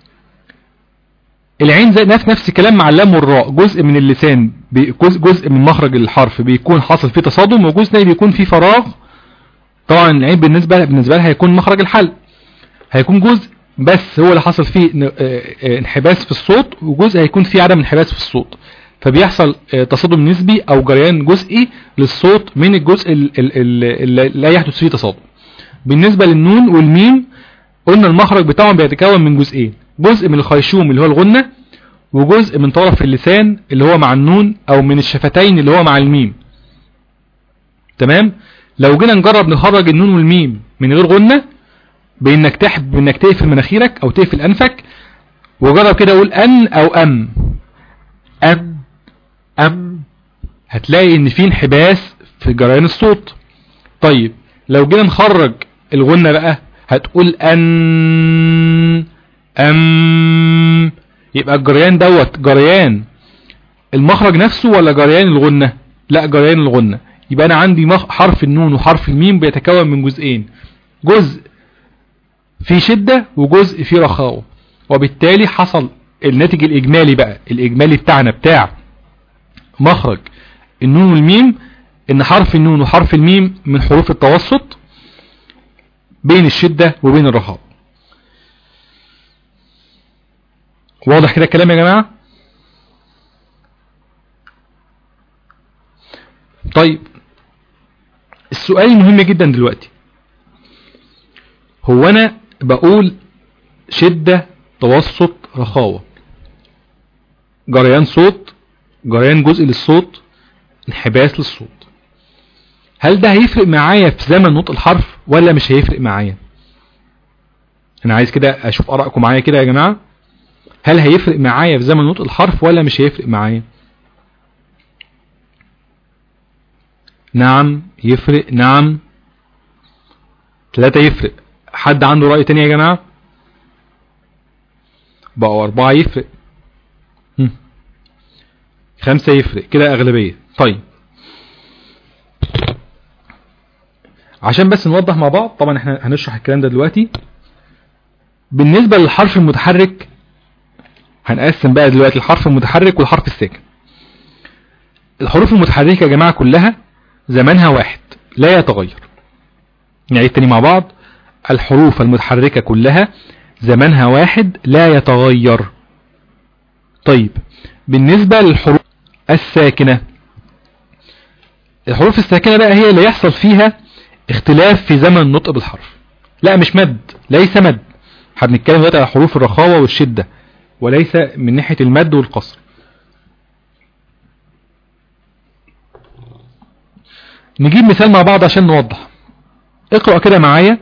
Speaker 1: العين زي نفس نفس الكلام مع اللام والراء جزء من اللسان بي- جزء جزء من مخرج الحرف بيكون حاصل فيه تصادم وجزء تاني بيكون فيه فراغ طبعا العين بالنسبة بالنسبة لها هيكون مخرج الحلق هيكون جزء بس هو اللي حصل فيه ن- آه، آه، انحباس في الصوت وجزء هيكون فيه عدم انحباس في الصوت فبيحصل آه، تصادم نسبي او جريان جزئي للصوت من الجزء ال- ال- ال- اللي لا يحدث فيه تصادم بالنسبة للنون والميم قلنا المخرج بتاعهم بيتكون من جزئين جزء من الخيشوم اللي هو الغنة وجزء من طرف اللسان اللي هو مع النون او من الشفتين اللي هو مع الميم تمام لو جينا نجرب نخرج النون والميم من غير غنة بانك تحب بانك تقفل مناخيرك او تقفل انفك وجرب كده اقول ان او ام ام ام هتلاقي ان في انحباس في جريان الصوت طيب لو جينا نخرج الغنة بقى هتقول ان ام يبقى الجريان دوت جريان المخرج نفسه ولا جريان الغنة لا جريان الغنة يبقى انا عندي مخ... حرف النون وحرف الميم بيتكون من جزئين جزء في شدة وجزء في رخاوة وبالتالي حصل الناتج الاجمالي بقى الاجمالي بتاعنا بتاع مخرج النون والميم ان حرف النون وحرف الميم من حروف التوسط بين الشدة وبين الرخاوة واضح كده الكلام يا جماعة طيب السؤال المهم جدا دلوقتي هو انا بقول شدة توسط رخاوة جريان صوت جريان جزء للصوت انحباس للصوت هل ده هيفرق معايا في زمن نطق الحرف ولا مش هيفرق معايا انا عايز كده اشوف ارائكم معايا كده يا جماعة هل هيفرق معايا في زمن نطق الحرف ولا مش هيفرق معايا نعم يفرق نعم ثلاثة يفرق حد عنده رأي تاني يا جماعة بقوا أربعة يفرق هم. خمسة يفرق كده أغلبية طيب عشان بس نوضح مع بعض طبعا احنا هنشرح الكلام ده دلوقتي بالنسبة للحرف المتحرك هنقسم بقى دلوقتي الحرف المتحرك والحرف الساكن الحروف المتحركة يا جماعة كلها زمانها واحد لا يتغير نعيد تاني مع بعض الحروف المتحركة كلها زمانها واحد لا يتغير طيب بالنسبة للحروف الساكنة الحروف الساكنة بقى هي اللي يحصل فيها اختلاف في زمن النطق بالحرف لا مش مد ليس مد هنتكلم دلوقتي على حروف الرخاوة والشدة وليس من ناحية المد والقصر نجيب مثال مع بعض عشان نوضح اقرأ كده معايا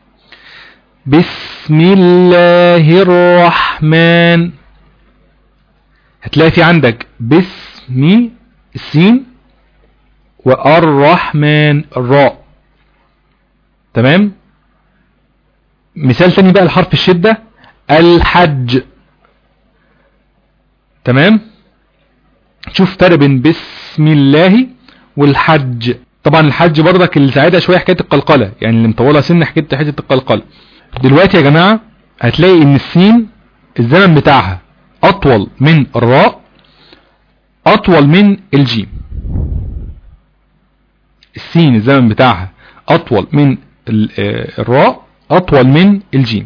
Speaker 1: بسم الله الرحمن هتلاقي في عندك بسم السين والرحمن الراء تمام مثال ثاني بقى الحرف الشدة الحج تمام شوف فرق بين بسم الله والحج طبعا الحج برضك اللي ساعدها شوية حكاية القلقلة يعني اللي مطولة سن حكاية حكاية القلقلة دلوقتي يا جماعة هتلاقي ان السين الزمن بتاعها اطول من الراء اطول من الجيم السين الزمن بتاعها اطول من الراء اطول من الجيم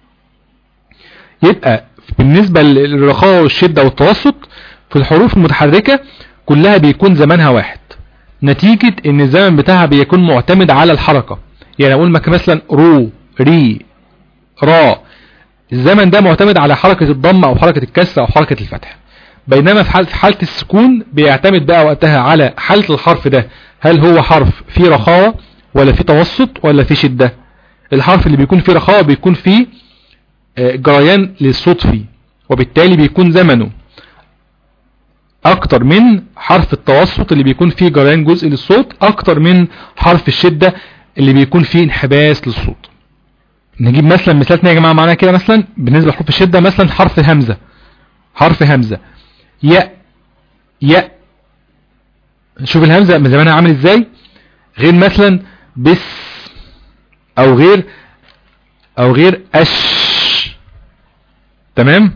Speaker 1: يبقى بالنسبة للرخاء والشدة والتوسط في الحروف المتحركة كلها بيكون زمانها واحد نتيجة ان الزمن بتاعها بيكون معتمد على الحركة يعني اقول مثلا رو ري را الزمن ده معتمد على حركة الضم او حركة الكسر او حركة الفتح بينما في حالة, حالة السكون بيعتمد بقى وقتها على حالة الحرف ده هل هو حرف فيه رخاوة ولا فيه توسط ولا فيه شدة الحرف اللي بيكون فيه رخاوة بيكون فيه آه، جريان للصوت فيه وبالتالي بيكون زمنه اكتر من حرف التوسط اللي بيكون فيه جريان جزء للصوت اكتر من حرف الشدة اللي بيكون فيه انحباس للصوت نجيب مثلا مثال تاني يا جماعة معانا كده مثلا بالنسبة لحروف الشدة مثلا حرف همزة حرف همزة يا يا شوف الهمزة من زمانها عامل ازاي غير مثلا بس او غير او غير اش تمام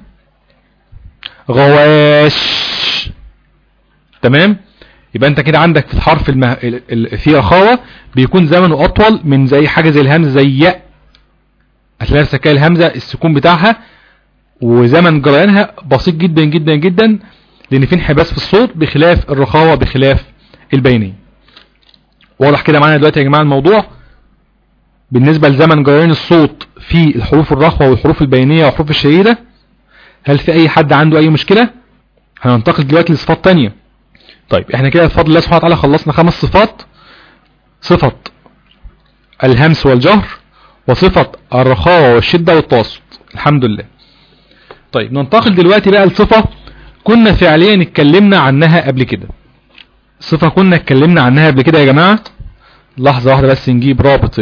Speaker 1: غواش تمام يبقى انت كده عندك في الحرف المه... في رخاوة بيكون زمنه اطول من زي حاجة زي الهمزة زي ياء هتلاقي سكاية الهمزة السكون بتاعها وزمن جريانها بسيط جدا جدا جدا لان في انحباس في الصوت بخلاف الرخاوة بخلاف البينية واضح كده معانا دلوقتي يا جماعة الموضوع بالنسبة لزمن جريان الصوت في الحروف الرخوة والحروف البينية والحروف الشديدة هل في اي حد عنده اي مشكلة هننتقل دلوقتي لصفات تانية طيب احنا كده بفضل الله سبحانه وتعالى خلصنا خمس صفات صفة الهمس والجهر وصفة الرخاوة والشدة والتوسط الحمد لله طيب ننتقل دلوقتي بقى لصفة كنا فعليا اتكلمنا عنها قبل كده صفة كنا اتكلمنا عنها قبل كده يا جماعة لحظة واحدة بس نجيب رابط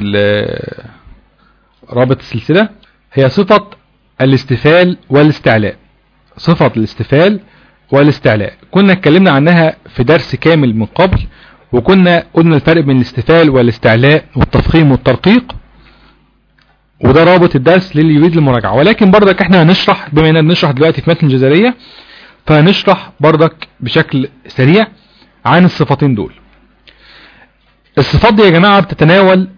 Speaker 1: رابط السلسلة هي صفة الاستفال والاستعلاء صفة الاستفال والاستعلاء كنا اتكلمنا عنها في درس كامل من قبل وكنا قلنا الفرق بين الاستفال والاستعلاء والتفخيم والترقيق وده رابط الدرس للي يريد المراجعة ولكن برضك احنا هنشرح بما اننا بنشرح دلوقتي في متن الجزرية فهنشرح برضك بشكل سريع عن الصفتين دول الصفات دي يا جماعة بتتناول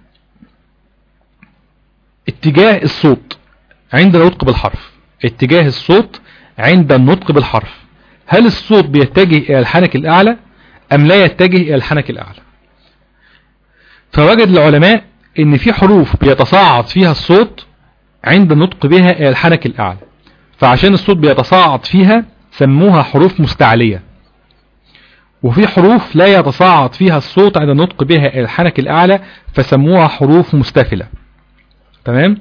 Speaker 1: اتجاه الصوت عند النطق بالحرف اتجاه الصوت عند النطق بالحرف هل الصوت بيتجه إلى الحنك الأعلى أم لا يتجه إلى الحنك الأعلى فوجد العلماء ان في حروف بيتصاعد فيها الصوت عند النطق بها إلى الحنك الأعلى فعشان الصوت بيتصاعد فيها سموها حروف مستعلية وفي حروف لا يتصاعد فيها الصوت عند النطق بها إلى الحنك الأعلى فسموها حروف مستفلة تمام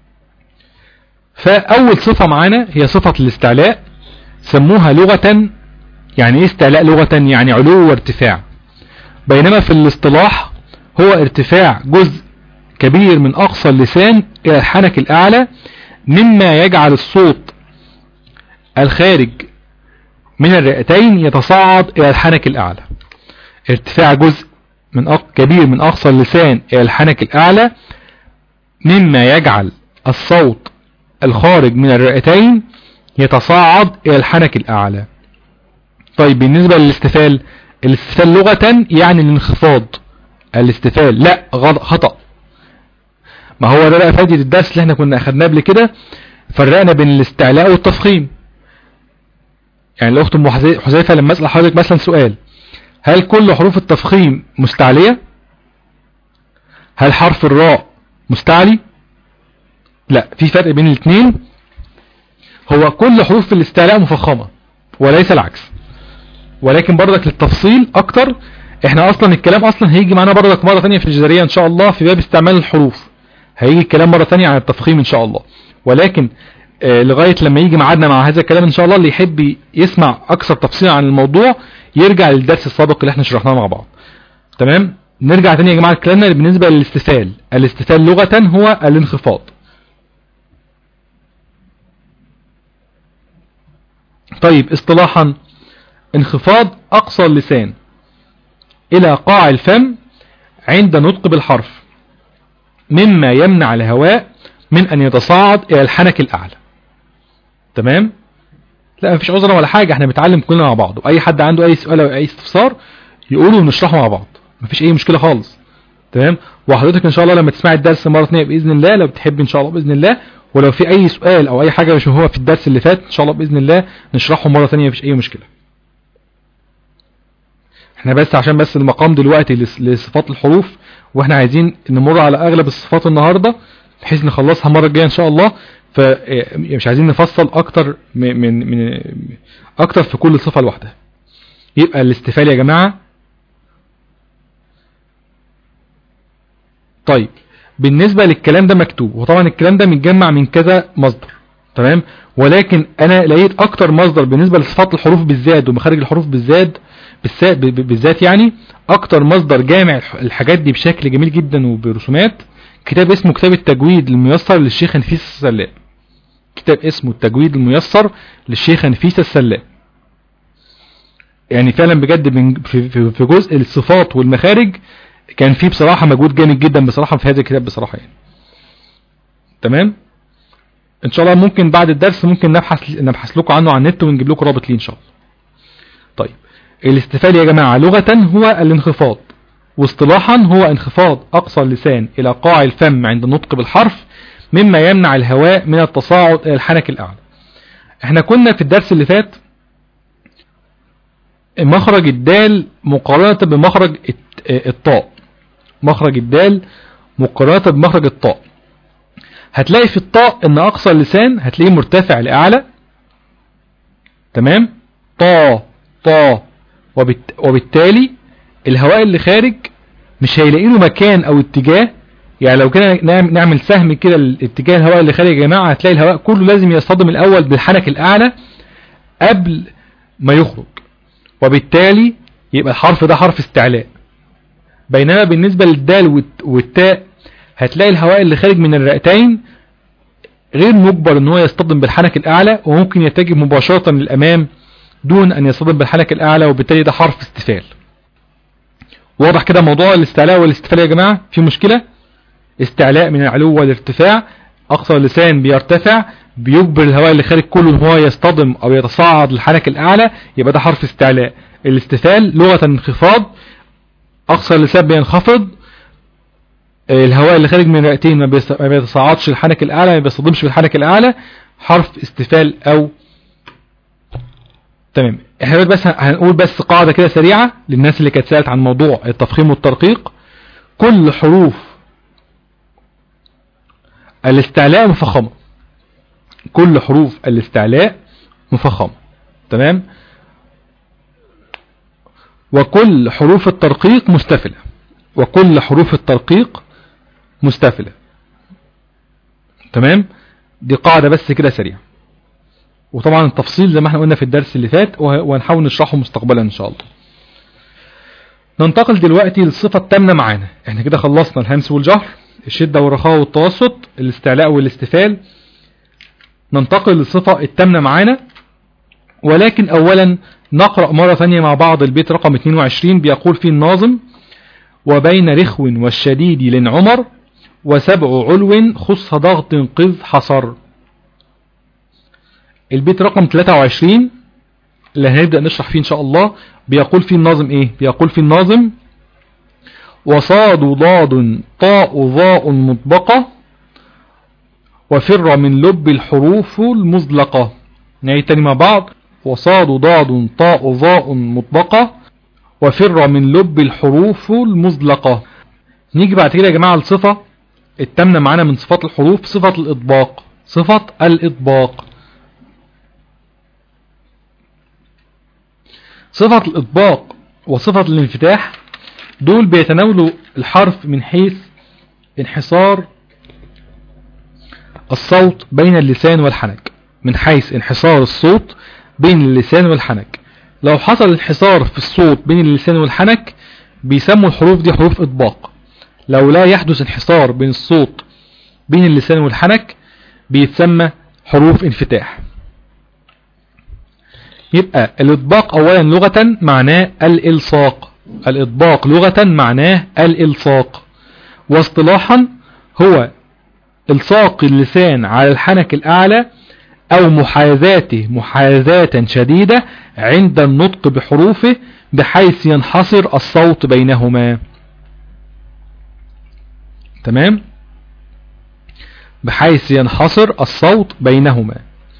Speaker 1: فأول صفة معانا هي صفة الاستعلاء سموها لغة يعني ايه استعلاء لغة يعني علو وارتفاع بينما في الاصطلاح هو ارتفاع جزء كبير من اقصى اللسان الى الحنك الاعلى مما يجعل الصوت الخارج من الرئتين يتصاعد الى الحنك الاعلى ارتفاع جزء من أق... كبير من اقصى اللسان الى الحنك الاعلى مما يجعل الصوت الخارج من الرئتين يتصاعد الى الحنك الاعلى طيب بالنسبة للاستفال الاستفال لغة يعني الانخفاض الاستفال لا خطأ ما هو ده بقى فايدة الدرس اللي احنا كنا اخدناه قبل كده فرقنا بين الاستعلاء والتفخيم يعني الاخت ام حذيفه لما اسال حضرتك مثلا سؤال هل كل حروف التفخيم مستعليه هل حرف الراء مستعلي لا في فرق بين الاثنين هو كل حروف الاستعلاء مفخمه وليس العكس ولكن برضك للتفصيل اكتر احنا اصلا الكلام اصلا هيجي معانا برضك مرة ثانيه في الجزرية ان شاء الله في باب استعمال الحروف هيجي الكلام مرة ثانيه عن التفخيم ان شاء الله ولكن آه لغاية لما يجي معادنا مع هذا الكلام ان شاء الله اللي يحب يسمع اكثر تفصيل عن الموضوع يرجع للدرس السابق اللي احنا شرحناه مع بعض تمام نرجع تاني يا جماعة كلامنا بالنسبة للاستفال الاستفال لغة هو الانخفاض طيب اصطلاحا انخفاض اقصى اللسان الى قاع الفم عند نطق بالحرف مما يمنع الهواء من ان يتصاعد الى الحنك الاعلى تمام لا مفيش عذر ولا حاجة احنا بنتعلم كلنا مع بعض واي حد عنده اي سؤال او اي استفسار يقوله ونشرحه مع بعض مفيش اي مشكلة خالص تمام وحضرتك ان شاء الله لما تسمع الدرس مرة ثانيه باذن الله لو بتحب ان شاء الله باذن الله ولو في اي سؤال او اي حاجة مش هو في الدرس اللي فات ان شاء الله باذن الله نشرحه مرة ثانيه مفيش اي مشكلة احنا بس عشان بس المقام دلوقتي لصفات الحروف واحنا عايزين نمر على اغلب الصفات النهاردة بحيث نخلصها المرة الجاية ان شاء الله فمش عايزين نفصل اكتر من, من, من اكتر في كل صفة لوحدها يبقى الاستفال يا جماعة طيب بالنسبة للكلام ده مكتوب وطبعا الكلام ده متجمع من كذا مصدر تمام ولكن انا لقيت اكتر مصدر بالنسبة لصفات الحروف بالذات ومخارج الحروف بالذات بالذات يعني اكتر مصدر جامع الحاجات دي بشكل جميل جدا وبرسومات كتاب اسمه كتاب التجويد الميسر للشيخ نفيس السلام كتاب اسمه التجويد الميسر للشيخ نفيس السلام يعني فعلا بجد في جزء الصفات والمخارج كان فيه بصراحة مجهود جامد جدا بصراحة في هذا الكتاب بصراحة يعني تمام ان شاء الله ممكن بعد الدرس ممكن نبحث نبحث لكم عنه على النت ونجيب لكم رابط ليه ان شاء الله طيب الاستفال يا جماعة لغة هو الانخفاض واصطلاحا هو انخفاض اقصى اللسان الى قاع الفم عند النطق بالحرف مما يمنع الهواء من التصاعد الى الحنك الاعلى احنا كنا في الدرس اللي فات مخرج الدال مقارنة بمخرج الطاء مخرج الدال مقارنة بمخرج الطاء هتلاقي في الطاء ان اقصى اللسان هتلاقيه مرتفع لاعلى تمام طا طا وبالتالي الهواء اللي خارج مش هيلاقي له مكان او اتجاه يعني لو كنا نعمل سهم كده الاتجاه الهواء اللي خارج يا جماعة هتلاقي الهواء كله لازم يصطدم الاول بالحنك الاعلى قبل ما يخرج وبالتالي يبقى الحرف ده حرف استعلاء بينما بالنسبة للدال والتاء هتلاقي الهواء اللي خارج من الرئتين غير مجبر ان هو يصطدم بالحنك الاعلى وممكن يتجه مباشرة للامام دون ان يصطدم بالحنك الاعلى وبالتالي ده حرف استفال واضح كده موضوع الاستعلاء والاستفال يا جماعة في مشكلة استعلاء من العلو والارتفاع اقصى اللسان بيرتفع بيجبر الهواء اللي خارج كله ان هو يصطدم او يتصاعد للحنك الاعلى يبقى ده حرف استعلاء الاستفال لغة انخفاض اقصى اللسان بينخفض الهواء اللي خارج من الرئتين ما بيتصاعدش الحنك الاعلى ما بيصطدمش بالحنك الاعلى حرف استفال او تمام احنا بس هنقول بس قاعدة كده سريعة للناس اللي كانت سألت عن موضوع التفخيم والترقيق كل حروف الاستعلاء مفخمة كل حروف الاستعلاء مفخمة تمام وكل حروف الترقيق مستفلة وكل حروف الترقيق مستفلة تمام دي قاعدة بس كده سريعة وطبعا التفصيل زي ما احنا قلنا في الدرس اللي فات وهنحاول نشرحه مستقبلا ان شاء الله ننتقل دلوقتي للصفة التامنة معانا احنا كده خلصنا الهمس والجهر الشدة والرخاء والتوسط الاستعلاء والاستفال ننتقل للصفة التامنة معانا ولكن اولا نقرأ مرة ثانية مع بعض البيت رقم 22 بيقول فيه الناظم وبين رخو والشديد لن عمر وسبع علو خص ضغط قذ حصر البيت رقم 23 اللي هنبدأ نشرح فيه ان شاء الله بيقول فيه الناظم ايه بيقول فيه الناظم وصاد ضاد طاء ظاء مطبقة وفر من لب الحروف المزلقة نعيد تاني مع بعض وصاد ضاد طاء ظاء مطبقة وفر من لب الحروف المزلقة نيجي بعد كده يا جماعة الصفة التامنة معانا من صفات الحروف صفة الإطباق صفة الإطباق صفة الإطباق وصفة الانفتاح دول بيتناولوا الحرف من حيث انحصار الصوت بين اللسان والحنك من حيث انحصار الصوت بين اللسان والحنك لو حصل انحصار في الصوت بين اللسان والحنك بيسموا الحروف دي حروف إطباق لو لا يحدث انحصار بين الصوت بين اللسان والحنك بيتسمى حروف انفتاح يبقى الإطباق أولا لغة معناه الإلصاق الإطباق لغة معناه الإلصاق واصطلاحا هو الصاق اللسان على الحنك الأعلى أو محاذاته محاذاة شديدة عند النطق بحروفه بحيث ينحصر الصوت بينهما تمام بحيث ينحصر الصوت بينهما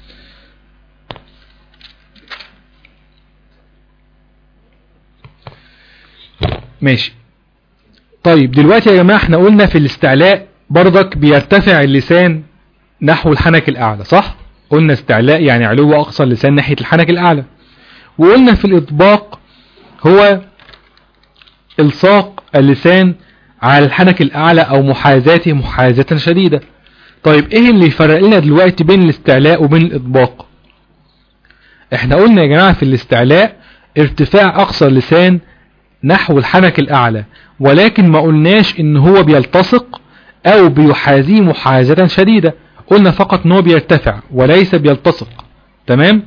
Speaker 1: ماشي طيب دلوقتي يا جماعة احنا قلنا في الاستعلاء برضك بيرتفع اللسان نحو الحنك الأعلى صح؟ قلنا استعلاء يعني علو أقصى اللسان ناحية الحنك الأعلى وقلنا في الإطباق هو الصاق اللسان على الحنك الأعلى أو محاذاته محاذاة شديدة طيب ايه اللي يفرق لنا دلوقتي بين الاستعلاء وبين الإطباق احنا قلنا يا جماعة في الاستعلاء ارتفاع أقصى اللسان نحو الحنك الأعلى ولكن ما قلناش ان هو بيلتصق او بيحاذيه محاذاة شديدة قلنا فقط ان هو بيرتفع وليس بيلتصق تمام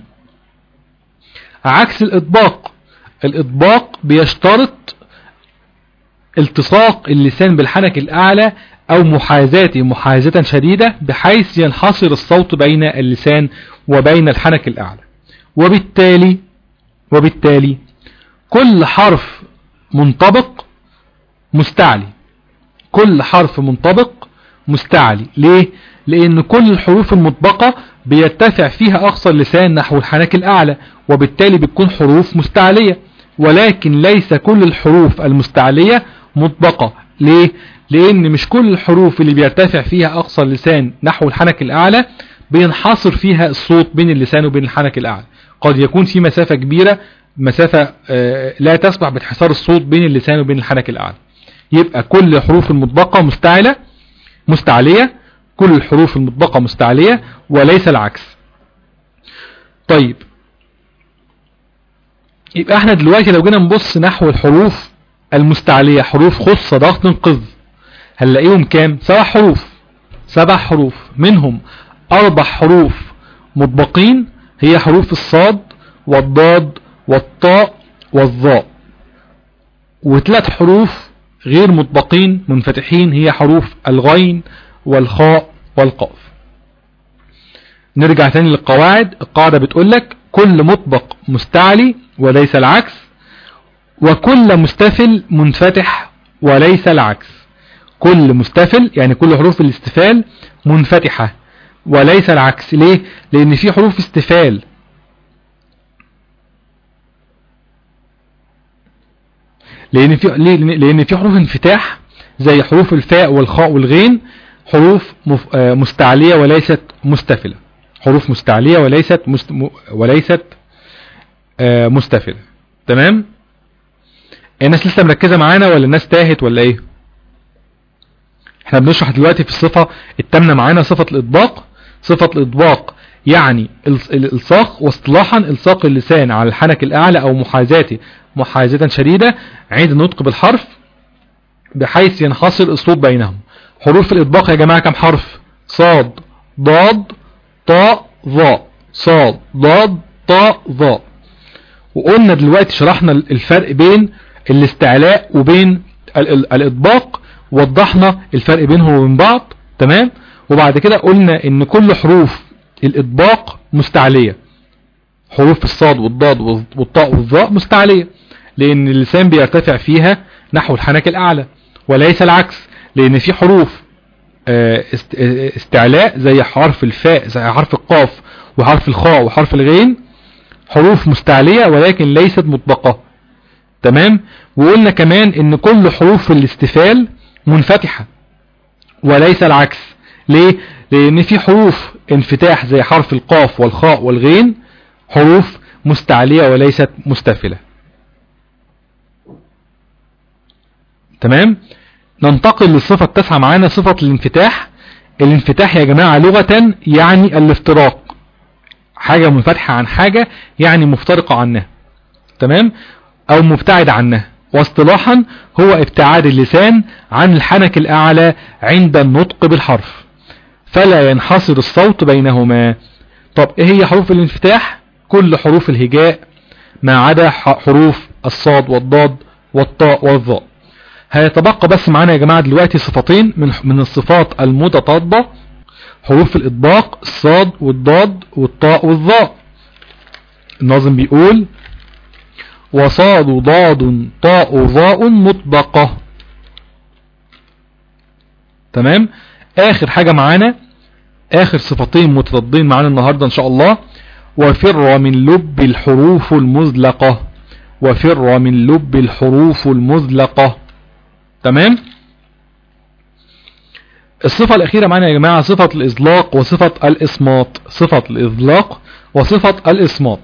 Speaker 1: عكس الاطباق الاطباق بيشترط التصاق اللسان بالحنك الاعلى او محاذاته محاذاة شديدة بحيث ينحصر الصوت بين اللسان وبين الحنك الاعلى وبالتالي وبالتالي كل حرف منطبق مستعلي كل حرف منطبق مستعلي ليه لان كل الحروف المطبقة بيرتفع فيها اقصى اللسان نحو الحنك الاعلى وبالتالي بتكون حروف مستعلية ولكن ليس كل الحروف المستعلية مطبقة ليه لان مش كل الحروف اللي بيرتفع فيها اقصى اللسان نحو الحنك الاعلى بينحصر فيها الصوت بين اللسان وبين الحنك الاعلى قد يكون في مسافة كبيرة مسافة لا تسمح بانحصار الصوت بين اللسان وبين الحنك الأعلى يبقى كل الحروف المطبقة مستعلة مستعلية كل الحروف المطبقة مستعلية وليس العكس طيب يبقى احنا دلوقتي لو جينا نبص نحو الحروف المستعلية حروف خص ضغط قذ هنلاقيهم كام سبع حروف سبع حروف منهم اربع حروف مطبقين هي حروف الصاد والضاد والطاء والظاء وثلاث حروف غير مطبقين منفتحين هي حروف الغين والخاء والقاف نرجع تاني للقواعد القاعدة بتقول لك كل مطبق مستعلي وليس العكس وكل مستفل منفتح وليس العكس كل مستفل يعني كل حروف الاستفال منفتحة وليس العكس ليه لان في حروف استفال لان في لان في حروف انفتاح زي حروف الفاء والخاء والغين حروف مستعلية وليست مستفلة حروف مستعلية وليست مست... وليست مستفلة تمام الناس لسه مركزة معانا ولا الناس تاهت ولا ايه احنا بنشرح دلوقتي في الصفة التامنة معانا صفة الاطباق صفة الاطباق يعني الالصاق واصطلاحا الصاق اللسان على الحنك الاعلى او محاذاته محاذاة شديدة عند النطق بالحرف بحيث ينحصر الصوت بينهم حروف الإطباق يا جماعة كم حرف صاد ضاد طاء ظاء صاد ضاد طاء ظاء وقلنا دلوقتي شرحنا الفرق بين الاستعلاء وبين الإطباق وضحنا الفرق بينهم وبين بعض تمام وبعد كده قلنا ان كل حروف الإطباق مستعلية حروف الصاد والضاد والطاء والظاء مستعلية لأن اللسان بيرتفع فيها نحو الحنك الأعلى وليس العكس لأن في حروف آه، آه، استعلاء زي حرف الفاء زي حرف القاف وحرف الخاء وحرف الغين حروف مستعلية ولكن ليست مطبقة تمام وقلنا كمان ان كل حروف الاستفال منفتحة وليس العكس ليه لان في حروف انفتاح زي حرف القاف والخاء والغين حروف مستعلية وليست مستفلة تمام ننتقل للصفة التاسعة معانا صفة الانفتاح الانفتاح يا جماعة لغة يعني الافتراق حاجة منفتحة عن حاجة يعني مفترقة عنها تمام او مبتعد عنها واصطلاحا هو ابتعاد اللسان عن الحنك الاعلى عند النطق بالحرف فلا ينحصر الصوت بينهما طب ايه هي حروف الانفتاح كل حروف الهجاء ما عدا حروف الصاد والضاد والطاء والظاء هيتبقى بس معانا يا جماعة دلوقتي صفتين من من الصفات المتطابة حروف الإطباق الصاد والضاد والطاء والظاء الناظم بيقول وصاد ضاد طاء ظاء مطبقة تمام آخر حاجة معانا آخر صفتين متضادين معانا النهاردة إن شاء الله وفر من لب الحروف المزلقة وفر من لب الحروف المزلقة تمام الصفة الأخيرة معنا يا جماعة صفة الإزلاق وصفة الإصمات صفة الإزلاق وصفة الإصمات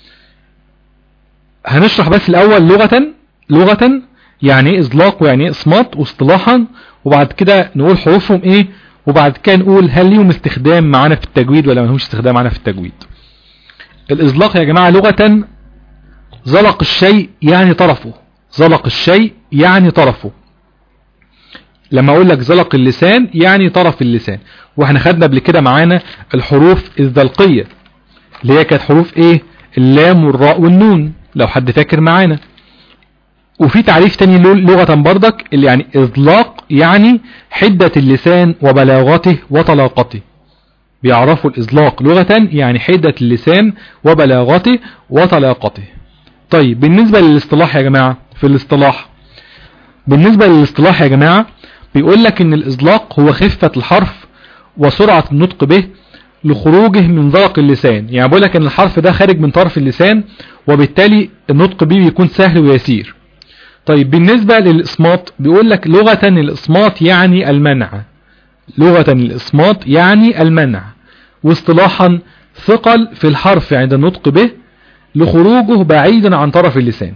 Speaker 1: هنشرح بس الأول لغة لغة يعني ايه إزلاق ويعني ايه إصمات واصطلاحا وبعد كده نقول حروفهم إيه وبعد كده نقول هل ليهم استخدام معانا في التجويد ولا ما لهمش استخدام معانا في التجويد الإزلاق يا جماعة لغة زلق الشيء يعني طرفه زلق الشيء يعني طرفه لما اقول لك زلق اللسان يعني طرف اللسان واحنا خدنا قبل كده معانا الحروف الزلقية اللي هي كانت حروف ايه اللام والراء والنون لو حد فاكر معانا وفي تعريف تاني لغة بردك اللي يعني اطلاق يعني حدة اللسان وبلاغته وطلاقته بيعرفوا الإزلاق لغة يعني حدة اللسان وبلاغته وطلاقته طيب بالنسبة للاصطلاح يا جماعة في الاصطلاح بالنسبة للاصطلاح يا جماعة بيقول لك ان الإزلاق هو خفة الحرف وسرعة النطق به لخروجه من زلق اللسان يعني بقول لك ان الحرف ده خارج من طرف اللسان وبالتالي النطق به بيكون سهل ويسير طيب بالنسبة للإصمات بيقول لك لغة الإصمات يعني المنع لغة الإصمات يعني المنع واصطلاحا ثقل في الحرف عند النطق به لخروجه بعيدا عن طرف اللسان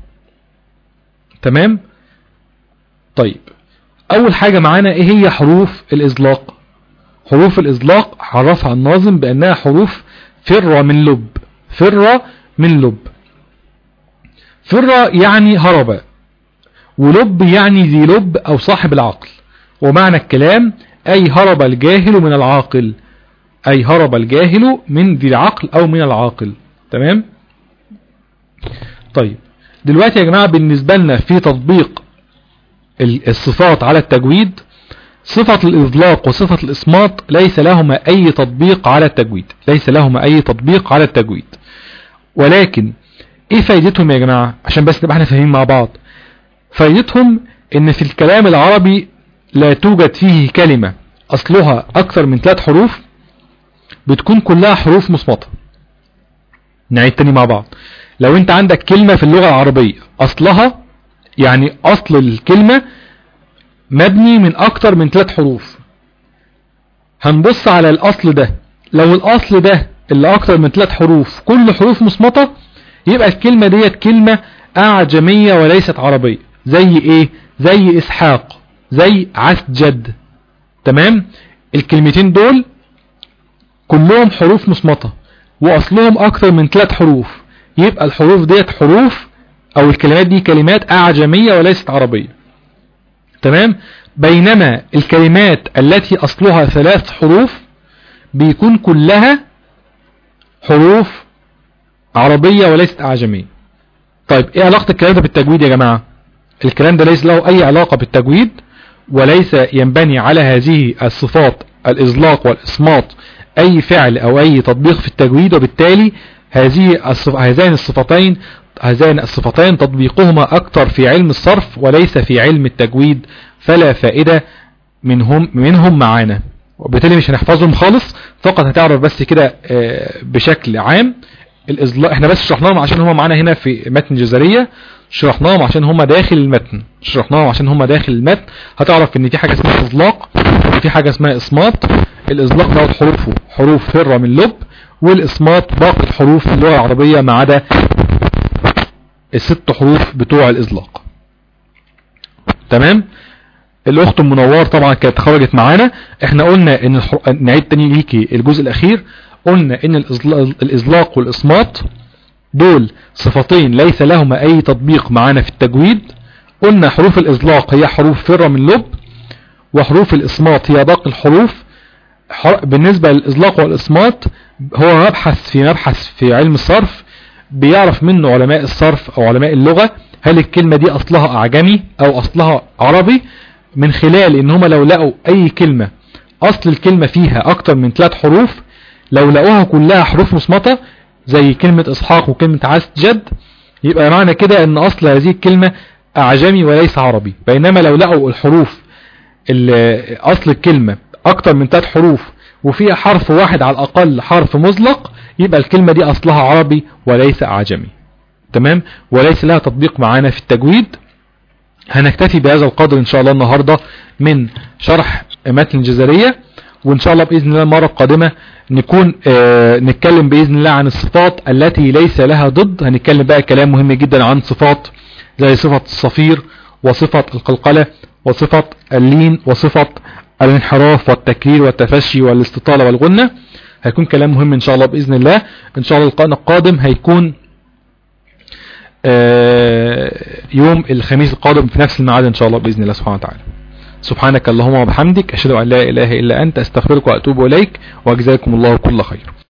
Speaker 1: تمام طيب اول حاجة معانا ايه هي حروف الازلاق حروف الازلاق عرفها الناظم بانها حروف فر من لب فر من لب فر يعني هرب ولب يعني ذي لب او صاحب العقل ومعنى الكلام اي هرب الجاهل من العاقل اي هرب الجاهل من ذي العقل او من العاقل تمام طيب دلوقتي يا جماعة بالنسبة لنا في تطبيق الصفات على التجويد صفة الإطلاق وصفة الإصمات ليس لهما أي تطبيق على التجويد ليس لهما أي تطبيق على التجويد ولكن إيه فايدتهم يا جماعة عشان بس نبقى احنا فاهمين مع بعض فايدتهم إن في الكلام العربي لا توجد فيه كلمة أصلها أكثر من ثلاث حروف بتكون كلها حروف مصمتة نعيد تاني مع بعض لو انت عندك كلمة في اللغة العربية أصلها يعني أصل الكلمة مبني من أكتر من ثلاث حروف هنبص على الأصل ده لو الأصل ده اللي أكتر من ثلاث حروف كل حروف مصمتة يبقى الكلمة ديت كلمة أعجمية وليست عربية زي إيه زي إسحاق زي عسجد تمام الكلمتين دول كلهم حروف مصمتة وأصلهم أكتر من ثلاث حروف يبقى الحروف ديت حروف او الكلمات دي كلمات اعجمية وليست عربية تمام بينما الكلمات التي اصلها ثلاث حروف بيكون كلها حروف عربية وليست اعجمية طيب ايه علاقة الكلام ده بالتجويد يا جماعة الكلام ده ليس له اي علاقة بالتجويد وليس ينبني على هذه الصفات الإزلاق والإصمات أي فعل أو أي تطبيق في التجويد وبالتالي هذه هذين الصفتين هذين الصفتين تطبيقهما أكثر في علم الصرف وليس في علم التجويد فلا فائدة منهم منهم معانا وبالتالي مش هنحفظهم خالص فقط هتعرف بس كده بشكل عام الإزلاق احنا بس شرحناهم عشان هم معانا هنا في متن جزرية شرحناهم عشان هم داخل المتن شرحناهم عشان هم داخل المتن هتعرف ان في حاجة اسمها إزلاق وفي حاجة اسمها إصمات الإزلاق دوت حروفه حروف فرة من لب والإصمات باقي الحروف في اللغة العربية ما عدا الست حروف بتوع الإزلاق تمام الأخت المنور طبعا كانت خرجت معانا احنا قلنا ان الحر... نعيد تاني ليكي الجزء الأخير قلنا ان الإزلاق والإصمات دول صفتين ليس لهما أي تطبيق معانا في التجويد قلنا حروف الإزلاق هي حروف فرة من لب وحروف الإصمات هي باقي الحروف بالنسبة للإزلاق والإصمات هو مبحث في مبحث في علم الصرف بيعرف منه علماء الصرف أو علماء اللغة هل الكلمة دي أصلها أعجمي أو أصلها عربي من خلال إن هم لو لقوا أي كلمة أصل الكلمة فيها أكتر من ثلاث حروف لو لقوها كلها حروف مصمتة زي كلمة إسحاق وكلمة عست جد يبقى معنى كده ان اصل هذه الكلمة اعجمي وليس عربي بينما لو لقوا الحروف اصل الكلمة اكتر من ثلاث حروف وفيها حرف واحد على الاقل حرف مزلق يبقى الكلمة دي اصلها عربي وليس اعجمي تمام وليس لها تطبيق معانا في التجويد هنكتفي بهذا القدر ان شاء الله النهاردة من شرح متن الجزرية وان شاء الله باذن الله المرة القادمة نكون آه نتكلم باذن الله عن الصفات التي ليس لها ضد هنتكلم بقى كلام مهم جدا عن صفات زي صفة الصفير وصفة القلقلة وصفة اللين وصفة الانحراف والتكرير والتفشي والاستطالة والغنة هيكون كلام مهم ان شاء الله باذن الله ان شاء الله اللقاء القادم هيكون آه يوم الخميس القادم في نفس الميعاد ان شاء الله باذن الله سبحانه وتعالى سبحانك اللهم وبحمدك أشهد أن لا إله إلا أنت أستغفرك وأتوب إليك وأجزاكم الله كل خير